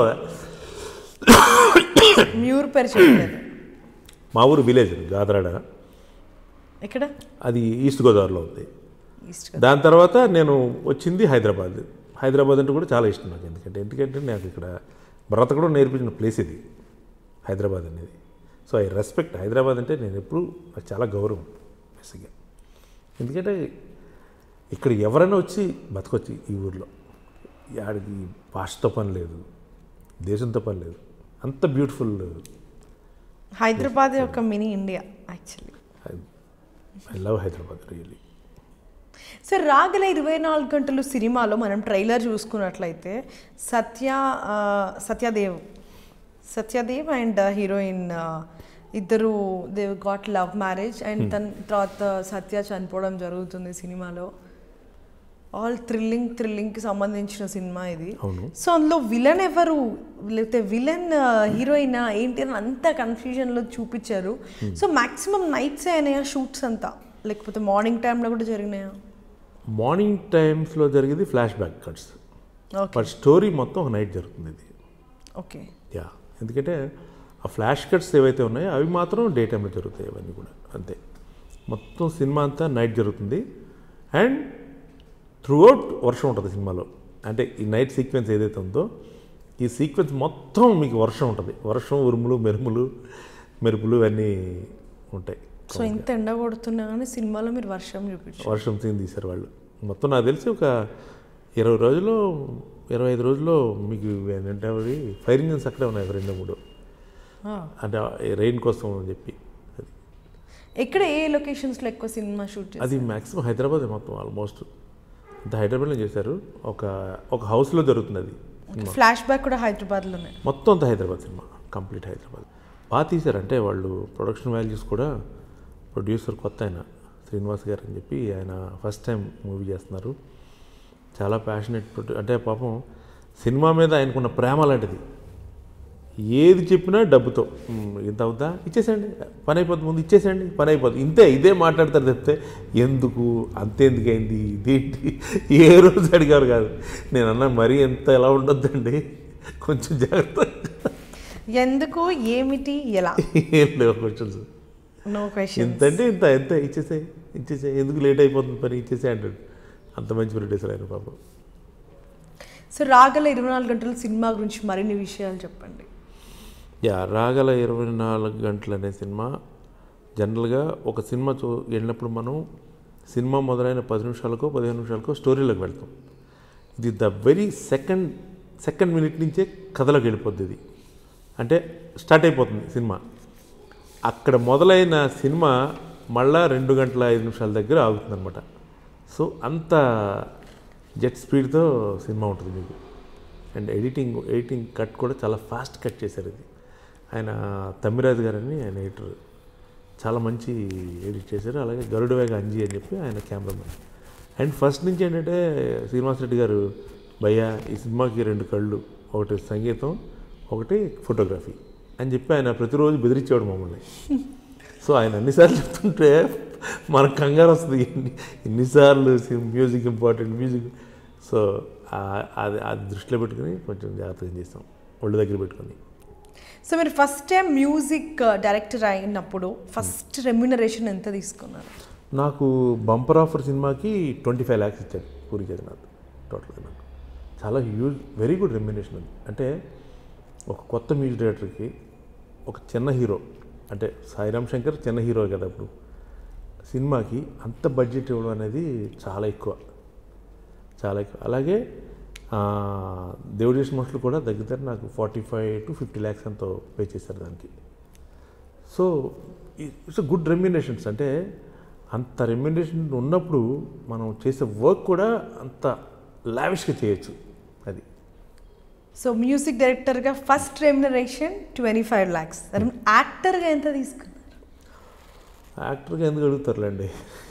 మీ ఊరు పేరు చెప్పలేదు మా ఊరు విలేజ్ గాదరాడ ఎక్కడ అది ఈస్ట్ గోదావరిలో ఉంది ఈస్ట్ దాని తర్వాత నేను వచ్చింది హైదరాబాద్ హైదరాబాద్ అంటే కూడా చాలా ఇష్టం నాకు ఎందుకంటే ఎందుకంటే నాకు ఇక్కడ బ్రతకడం నేర్పించిన ప్లేస్ ఇది హైదరాబాద్ అనేది సో ఐ రెస్పెక్ట్ హైదరాబాద్ అంటే నేను ఎప్పుడు నాకు చాలా గౌరవం బేసిక్గా ఎందుకంటే ఇక్కడ ఎవరైనా వచ్చి బతకొచ్చు ఈ ఊర్లో ఆడికి భాషతో పని లేదు దేశంతో పని లేదు అంత బ్యూటిఫుల్ హైదరాబాద్ ఒక mini India actually I love Hyderabad really so రాగల ఇరవై నాలుగు గంటలు సినిమాలో మనం ట్రైలర్ చూసుకున్నట్లయితే సత్య ఆ, సత్యదేవ్ సత్యదేవ్ అండ్ హీరోయిన్ ఆ, ఇద్దరు they got love marriage and తన తర్వాత సత్య చనిపోవడం జరుగుతుంది సినిమాలో ఆల్ థ్రిల్లింగ్ థ్రిల్లింగ్కి సంబంధించిన సినిమా ఇది అవును సో అందులో విలన్ ఎవరు లేకపోతే విలన్ హీరోయిన్ ఏంటి అని అంత కన్ఫ్యూజన్లో చూపించారు సో మాక్సిమం నైట్స్ అయినాయా షూట్స్ అంతా లేకపోతే మార్నింగ్ టైంలో కూడా జరిగినాయా మార్నింగ్ టైమ్స్లో జరిగేది flashback cuts okay but story మొత్తం ఒక నైట్ జరుగుతుంది ఇది ఓకే యా ఎందుకంటే ఆ ఫ్లాష్ కట్స్ ఏవైతే ఉన్నాయో అవి మాత్రం డే టైంలో జరుగుతాయి అవన్నీ కూడా అంతే మొత్తం సినిమా అంతా నైట్ జరుగుతుంది అండ్ త్రూఅవుట్ వర్షం ఉంటుంది సినిమాలో అంటే ఈ నైట్ సీక్వెన్స్ ఏదైతే ఉందో ఈ సీక్వెన్స్ మొత్తం మీకు వర్షం ఉంటుంది వర్షం ఉరుములు మెరుములు మెరుపులు అన్నీ ఉంటాయి సో ఇంత ఎండ కొడుతున్నా కానీ సినిమాలో మీరు వర్షం చూపించారు వర్షం సీన్ తీశారు వాళ్ళు మొత్తం నాకు తెలిసి ఒక ఇరవై రోజుల్లో ఇరవై ఐదు రోజుల్లో మీకు ఏంటంటే అవి ఫైర్ ఇంజిన్స్ అక్కడే ఉన్నాయి ఒక రెండు మూడు అంటే రెయిన్ కోసం అని చెప్పి అది ఎక్కడ ఏ లొకేషన్స్లో ఎక్కువ సినిమా షూట్ చేస్తారు అది మ్యాక్సిమం హైదరాబాద్ మొత్తం ఆల్మోస్ట్ అంత హైదరాబాద్లో చేశారు ఒక ఒక హౌస్లో జరుగుతుంది అది ఫ్లాష్ బ్యాక్ కూడా హైదరాబాద్లోనే మొత్తం అంతా హైదరాబాద్ సినిమా కంప్లీట్ హైదరాబాద్ బాగా తీశారు అంటే వాళ్ళు ప్రొడక్షన్ వాల్యూస్ కూడా ప్రొడ్యూసర్ కొత్త ఆయన శ్రీనివాస్ గారు అని చెప్పి ఆయన ఫస్ట్ టైం మూవీ చేస్తున్నారు చాలా ప్యాషనెట్ అంటే పాపం సినిమా మీద ఆయనకున్న ప్రేమ లాంటిది ఏది చెప్పినా డబ్బుతో "మ్, ఇంత అవుద్దా ఇచ్చేసేయండి పని అయిపోతుంది ముందు ఇచ్చేసేయండి పని అయిపోతుంది ఇంతే ఇదే మాట్లాడతారు చెప్తే ఎందుకు అంతేందుకు అయింది ఇదేంటి ఏ రోజు అడిగారు కాదు నేను అన్నా మరీ ఎంత ఎలా ఉండొద్దండి కొంచెం జాగ్రత్త ఎందుకు ఏమిటి ఎలా ఏం లేవు క్వశ్చన్స్ నో క్వశ్చన్ ఇంత అంటే ఇంత ఎంత ఇచ్చేసే ఇచ్చేసే ఎందుకు లేట్ అయిపోతుంది పని ఇచ్చేసే అంటాడు అంత మంచి ప్రొడ్యూసర్ ఆయన పాపం సో రాగల ఇరవై నాలుగు గంటల సినిమా గురించి మరిన్ని విషయాలు చెప్పండి యా రాగల ఇరవై నాలుగు గంటలు అనే సినిమా జనరల్గా ఒక సినిమా చూ వెళ్ళినప్పుడు మనం సినిమా మొదలైన పది నిమిషాలకో పదిహేను నిమిషాలకో స్టోరీలోకి వెళ్తాం ఇది the very second second minute నుంచే కథలోకి వెళ్ళిపోద్ది ఇది అంటే స్టార్ట్ అయిపోతుంది సినిమా అక్కడ మొదలైన సినిమా మళ్ళా రెండు గంటల ఐదు నిమిషాల దగ్గర ఆగుతుంది అనమాట సో అంత జెట్ స్పీడ్తో సినిమా ఉంటుంది మీకు అండ్ ఎడిటింగ్ ఎడిటింగ్ కట్ కూడా చాలా ఫాస్ట్ కట్ చేశారు ఇది ఆయన తమ్మిరాజు గారని ఆయన ఎడిటర్ చాలా మంచి ఎడిట్ చేశారు అలాగే గరుడవేగ అంజీ అని చెప్పి ఆయన కెమెరామెన్ అండ్ ఫస్ట్ నుంచి ఏంటంటే శ్రీనివాస్ రెడ్డి గారు భయ్యా ఈ సినిమాకి రెండు కళ్ళు ఒకటి సంగీతం ఒకటి ఫోటోగ్రఫీ అని చెప్పి ఆయన ప్రతిరోజు బెదిరించేవాడు మమ్మల్ని సో ఆయన అన్నిసార్లు చెప్తుంటే మనకు కంగారు వస్తుంది ఎన్ని ఎన్నిసార్లు మ్యూజిక్ ఇంపార్టెంట్ మ్యూజిక్ సో ఆ- అది అది దృష్టిలో పెట్టుకుని కొంచెం జాగ్రత్తగా చేస్తాం ఒళ్ళు దగ్గర పెట్టుకొని సో మీరు ఫస్ట్ టైం మ్యూజిక్ డైరెక్టర్ అయినప్పుడు ఫస్ట్ రెమ్యునరేషన్ ఎంత తీసుకున్నారు నాకు బంపర్ ఆఫర్ సినిమాకి ట్వంటీ ఫైవ్ ల్యాక్స్ ఇచ్చాడు పూరి జగన్నాథ్ టోటల్గా నాకు చాలా హ్యూజ్ వెరీ గుడ్ రెమ్యునేషన్ అది అంటే ఒక కొత్త మ్యూజిక్ డైరెక్టర్కి ఒక చిన్న హీరో అంటే సాయిరామ్ శంకర్ చిన్న హీరో కదా అప్పుడు సినిమాకి అంత బడ్జెట్ ఇవ్వడం అనేది చాలా ఎక్కువ చాలా ఎక్కువ అలాగే ఆ, దేవుడి చేసిన మనుషులు కూడా దగ్గర దగ్గర నాకు forty five to fifty lakhs ఎంతో పే చేశారు దానికి సో ఇట్స్ గుడ్ రెమ్యునేషన్స్ అంటే అంత రెమ్యునేషన్ ఉన్నప్పుడు మనం చేసే వర్క్ కూడా అంత లావిష్గా చేయొచ్చు అది సో మ్యూజిక్ డైరెక్టర్గా first remuneration twenty five lakhs యాక్టర్గా ఎంత తీసుకున్నారు యాక్టర్గా ఎందుకు అడుగుతారులేండి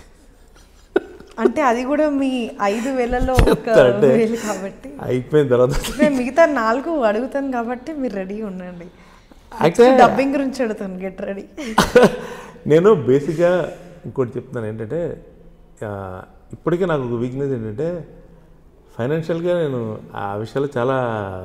అంటే అది కూడా మీ ఐదు వేలలో ఒక అంటే వేలు కాబట్టి అయిపోయిన తర్వాత నేను మిగతా నాలుగు అడుగుతాను కాబట్టి మీరు రెడీగా ఉండండి అయితే డబ్బింగ్ గురించి అడుగుతాను గెట్ రెడీ నేను బేసిక్గా ఇంకోటి చెప్తున్నాను ఏంటంటే ఆ, ఇప్పటికే నాకు ఒక వీక్నెస్ ఏంటంటే ఫైనాన్షియల్గా నేను ఆ విషయాలు చాలా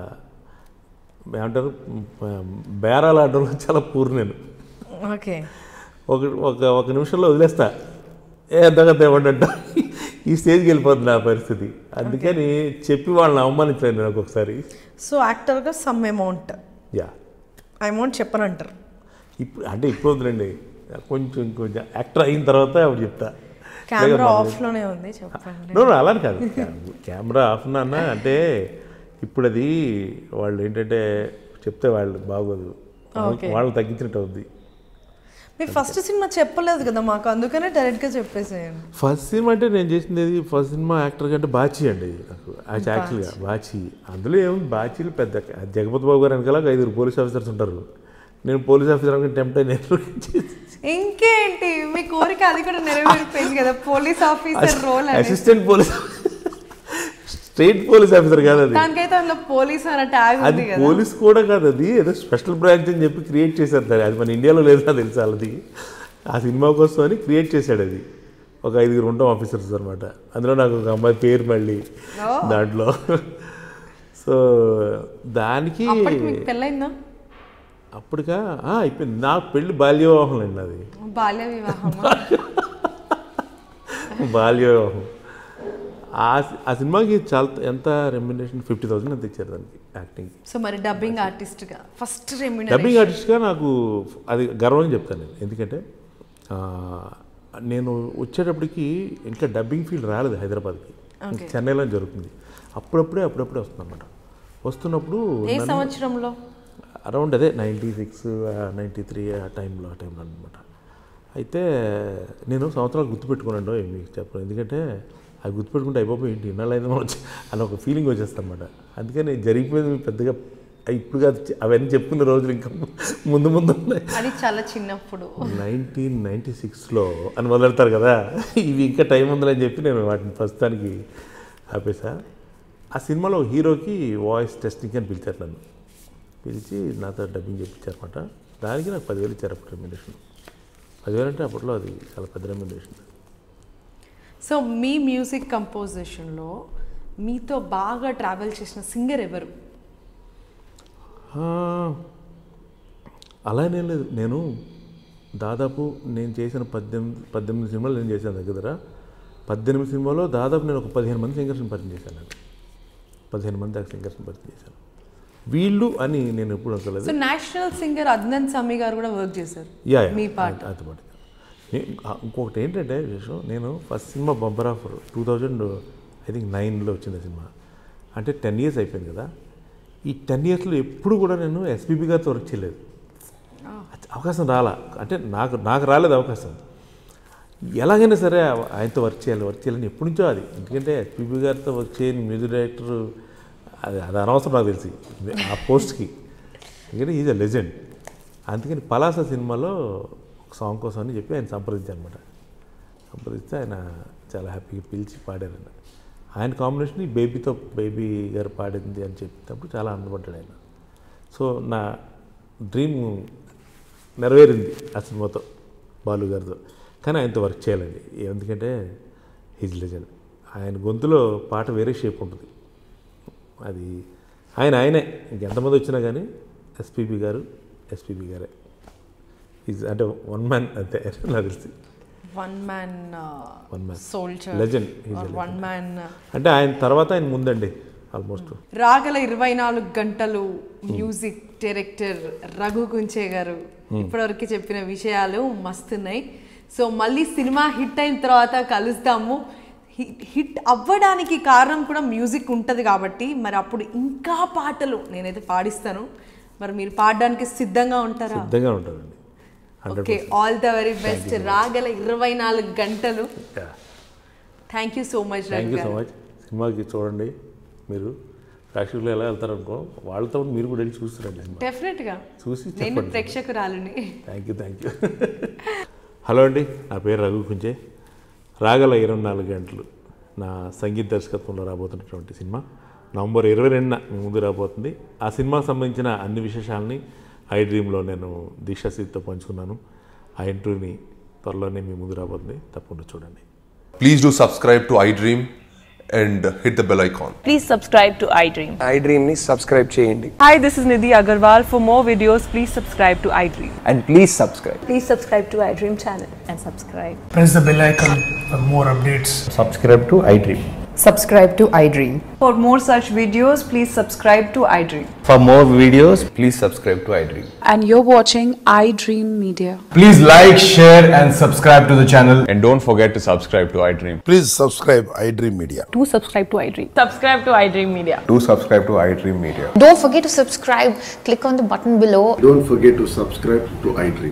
ఏమంటారు బేరాలు ఆడడంలో చాలా పూర్ నేను ఓకే ఒక ఒక ఒక నిమిషంలో వదిలేస్తా ఏ అంతగా ఇవ్వండి ఈ స్టేజ్కి వెళ్ళిపోతుంది నా పరిస్థితి అందుకని చెప్పి వాళ్ళని అవమానించలేను నేను ఒక్కొక్కసారి సో యాక్టర్గా సమ్ అమౌంట్ యా అమౌంట్ చెప్పనంటారు ఇప్పుడు అంటే ఇప్పుడు వద్దులండి కొంచెం కొంచెం యాక్టర్ అయిన తర్వాత అప్పుడు చెప్తా కెమెరా ఆఫ్లోనే ఉంది చెప్పండి నో నో, అలానే కాదు కెమెరా ఆఫ్ అన్న అంటే ఇప్పుడు అది వాళ్ళు ఏంటంటే చెప్తే వాళ్ళు బాగోదు Okay. వాళ్ళు తగ్గించినట్టు అవుద్ది మీరు ఫస్ట్ సినిమా చెప్పలేదు కదా మాకు అందుకనే డైరెక్ట్గా చెప్పేసేయండి ఫస్ట్ సినిమా అంటే నేను చేసింది ఏది ఫస్ట్ సినిమా యాక్టర్ కంటే బాచి అండి నాకు యాక్చువల్గా బాచి అందులో ఏముంది బాచీలు పెద్ద జగపతి బాబు గారు వెనకాల ఒక ఐదుగురు పోలీస్ ఆఫీసర్స్ ఉంటారు నేను పోలీస్ ఆఫీసర్ అనుకుని టెంప్ట్ అయిన ఇంకేంటి మీ కోరిక అది కూడా నెరవేరిపోయింది కదా పోలీస్ ఆఫీసర్ రోల్ అని assistant police state police officer కాదు అది దానికైతే అందులో పోలీస్ అన్న ట్యాగ్ అది ఉంది కదా పోలీస్ కూడా కాదు అది ఏదో స్పెషల్ బ్రాంచ్ అని చెప్పి క్రియేట్ చేశారు దాన్ని అది మన ఇండియాలో లేదా తెలుసా అది ఆ సినిమా కోసం అని క్రియేట్ చేశాడు అది ఒక ఐదుగురు ఉంటాం ఆఫీసర్స్ అనమాట అందులో నాకు ఒక అమ్మాయి పేరు మళ్ళీ ఓ. దాంట్లో సో దానికి అప్పటికి మీకు పెళ్ళైందా అప్పటికా ఆ, అయిపోయింది నా పెళ్లి బాల్య వివాహం అండి అది బాల్య వివాహమా బాల్య వివాహం ఆ సి- ఆ సినిమాకి చాలా ఎంత రెమ్యునేషన్ ఫిఫ్టీ థౌసండ్ ఎంత ఇచ్చారు దానికి యాక్టింగ్ సో మరి డబ్బింగ్ ఆర్టిస్ట్ గా ఫస్ట్ డబ్బింగ్ రెమ్యూనరేషన్ ఆర్టిస్ట్గా నాకు అది గర్వంగా చెప్తాను నేను ఎందుకంటే ఆ, నేను వచ్చేటప్పటికి ఇంకా డబ్బింగ్ ఫీల్డ్ రాలేదు హైదరాబాద్కి Okay. చెన్నైలో జరుగుతుంది అప్పుడప్పుడే అప్పుడప్పుడే వస్తుంది అనమాట వస్తున్నప్పుడు ఏ సంవత్సరంలో అరౌండ్ అదే నైంటీ సిక్స్ నైంటీ త్రీ ఆ టైంలో ఆ టైంలో అనమాట అయితే నేను సంవత్సరాలు గుర్తుపెట్టుకున్నాను మీకు చెప్పను ఎందుకంటే అది గుర్తుపెట్టుకుంటే అయిపోయి ఏంటి ఇన్నాళ్ళు అయితే వచ్చి అని ఒక ఫీలింగ్ వచ్చేస్తుంది అనమాట అందుకని జరిగిపోయింది పెద్దగా ఇప్పుడు కాదు అవన్నీ చెప్పుకున్న రోజులు ఇంకా ముందు ముందు ఉన్నాయి అది చాలా చిన్నప్పుడు నైన్టీన్ నైంటీ సిక్స్లో అని మొదలెడతారు కదా ఇవి ఇంకా టైం ఉందని చెప్పి నేను వాటిని ప్రస్తుతానికి ఆపేసా ఆ సినిమాలో హీరోకి వాయిస్ టెస్టింగ్ అని పిలిచారు నన్ను పిలిచి నాతో డబ్బింగ్ చెప్పించారన్నమాట దానికి నాకు పదివేలు ఇచ్చారు అప్పుడు రెమ్యునేషన్ పదివేలు అంటే అప్పట్లో అది చాలా పెద్ద రెమ్యునేషన్ సో మీ మ్యూజిక్ కంపోజిషన్లో మీతో బాగా ట్రావెల్ చేసిన సింగర్ ఎవరు అలానే లేదు నేను దాదాపు నేను చేసిన పద్దెనిమిది పద్దెనిమిది సినిమాలు నేను చేశాను దగ్గర పద్దెనిమిది సినిమాలో దాదాపు నేను ఒక పదిహేను మంది సింగర్స్ని పరిచయం చేశాను నేను పదిహేను మంది దాకా సింగర్స్ని పరిచయం చేశాను వీళ్ళు అని నేను ఎప్పుడు అనుకోలేదు so national singer Adnan Sami garu కూడా వర్క్ చేశారు యా యా, మీ పాట అది పాట నే- ఆ, ఇంకొకటి ఏంటంటే విషయం నేను ఫస్ట్ సినిమా bumper offer two thousand I think నైన్లో వచ్చింది సినిమా అంటే టెన్ ఇయర్స్ అయిపోయింది కదా ఈ టెన్ ఇయర్స్లో ఎప్పుడు కూడా నేను ఎస్పీబీ గారితో వర్క్ చేయలేదు అవకాశం రాలా అంటే నాకు నాకు రాలేదు అవకాశం ఎలాగైనా సరే ఆయనతో వర్క్ చేయాలి వర్క్ చేయాలని ఎప్పటి నుంచో అది ఎందుకంటే ఎస్పీబీ గారితో వర్క్ చేయని మ్యూజిక్ డైరెక్టర్ అది అది అనవసరం నాకు తెలిసి ఆ పోస్ట్కి ఎందుకంటే ఈజ్ అ లెజెండ్ అందుకని పలాస సినిమాలో ఒక సాంగ్ కోసం అని చెప్పి ఆయన సంప్రదించాను అనమాట సంప్రదిస్తే ఆయన చాలా హ్యాపీగా పిలిచి పాడారండి ఆయన కాంబినేషన్ ఈ బేబీతో బేబీ గారు పాడింది అని చెప్పినప్పుడు చాలా ఆనందపడ్డాడు ఆయన సో నా డ్రీమ్ నెరవేరింది ఆ సినిమాతో బాలు గారితో కానీ ఆయనతో వర్క్ చేయాలండి ఎందుకంటే హిజ్ లెజెండ్ ఆయన గొంతులో పాట వేరే షేప్ ఉంటుంది అది ఆయన ఆయనే ఇంకెంతమంది వచ్చినా కానీ ఎస్పీబీ గారు ఎస్పీబీ గారే ఈజ్ అంటే వన్ మ్యాన్ అంతే నాకు తెలిసి one man One man. Soldier Legend. He's a one man అంటే ఆయన తర్వాత ఆయన ముందండి ఆల్మోస్ట్ రాగల ఇరవై నాలుగు గంటలు మ్యూజిక్ డైరెక్టర్ రఘు కుంచే గారు ఇప్పటివరకు చెప్పిన విషయాలు మస్తున్నాయి సో మళ్ళీ సినిమా హిట్ అయిన తర్వాత కలుస్తాము హిట్ హిట్ అవ్వడానికి కారణం కూడా మ్యూజిక్ ఉంటుంది కాబట్టి మరి అప్పుడు ఇంకా పాటలు నేనైతే పాడిస్తాను మరి మీరు పాడడానికి సిద్ధంగా ఉంటారా సిద్ధంగా ఉంటారండి hundred okay all the very best రాగల ఇరవై నాలుగు గంటలు thank you so much thank Raghu you so garu much సినిమాకి చూడండి మీరు ప్రేక్షకులు ఎలా వెళ్తారనుకో వాళ్ళతో మీరు కూడా వెళ్ళి చూస్తారండి సినిమా డెఫినెట్గా చూసి నేను చెప్పండి ప్రేక్షకురాలిని thank you thank you hello అండి నా పేరు రఘు కుంచే రాగల ఇరవై నాలుగు గంటలు నా సంగీత దర్శకత్వంలో రాబోతున్నటువంటి సినిమా నవంబర్ ఇరవై రెండున మీ ముందు రాబోతుంది ఆ సినిమాకు సంబంధించిన అన్ని విశేషాలని ఐ డ్రీమ్లో నేను దీక్షాశీతో పంచుకున్నాను ఆ ఇంటర్వ్యూని త్వరలోనే మీ ముందు రాబోతుంది తప్పకుండా చూడండి Please do subscribe to iDream and hit the bell icon. Please subscribe to iDream. iDream ని సబ్స్క్రైబ్ చేయండి Hi, this is Nidhi Agarwal. For more videos, please subscribe to iDream. And please subscribe Please subscribe to iDream channel and subscribe. press the bell icon for more updates. subscribe to iDream. subscribe to iDream. For more such videos, please subscribe to iDream. For more videos, Please subscribe to iDream. And you're watching iDream Media. Please like, share, and subscribe to the channel. And don't forget to subscribe to iDream. Please subscribe iDream Media. Do subscribe to iDream. Subscribe to iDream Media. Do subscribe to iDream Media. Don't forget to subscribe. Click on the button below Don't forget to subscribe to iDream.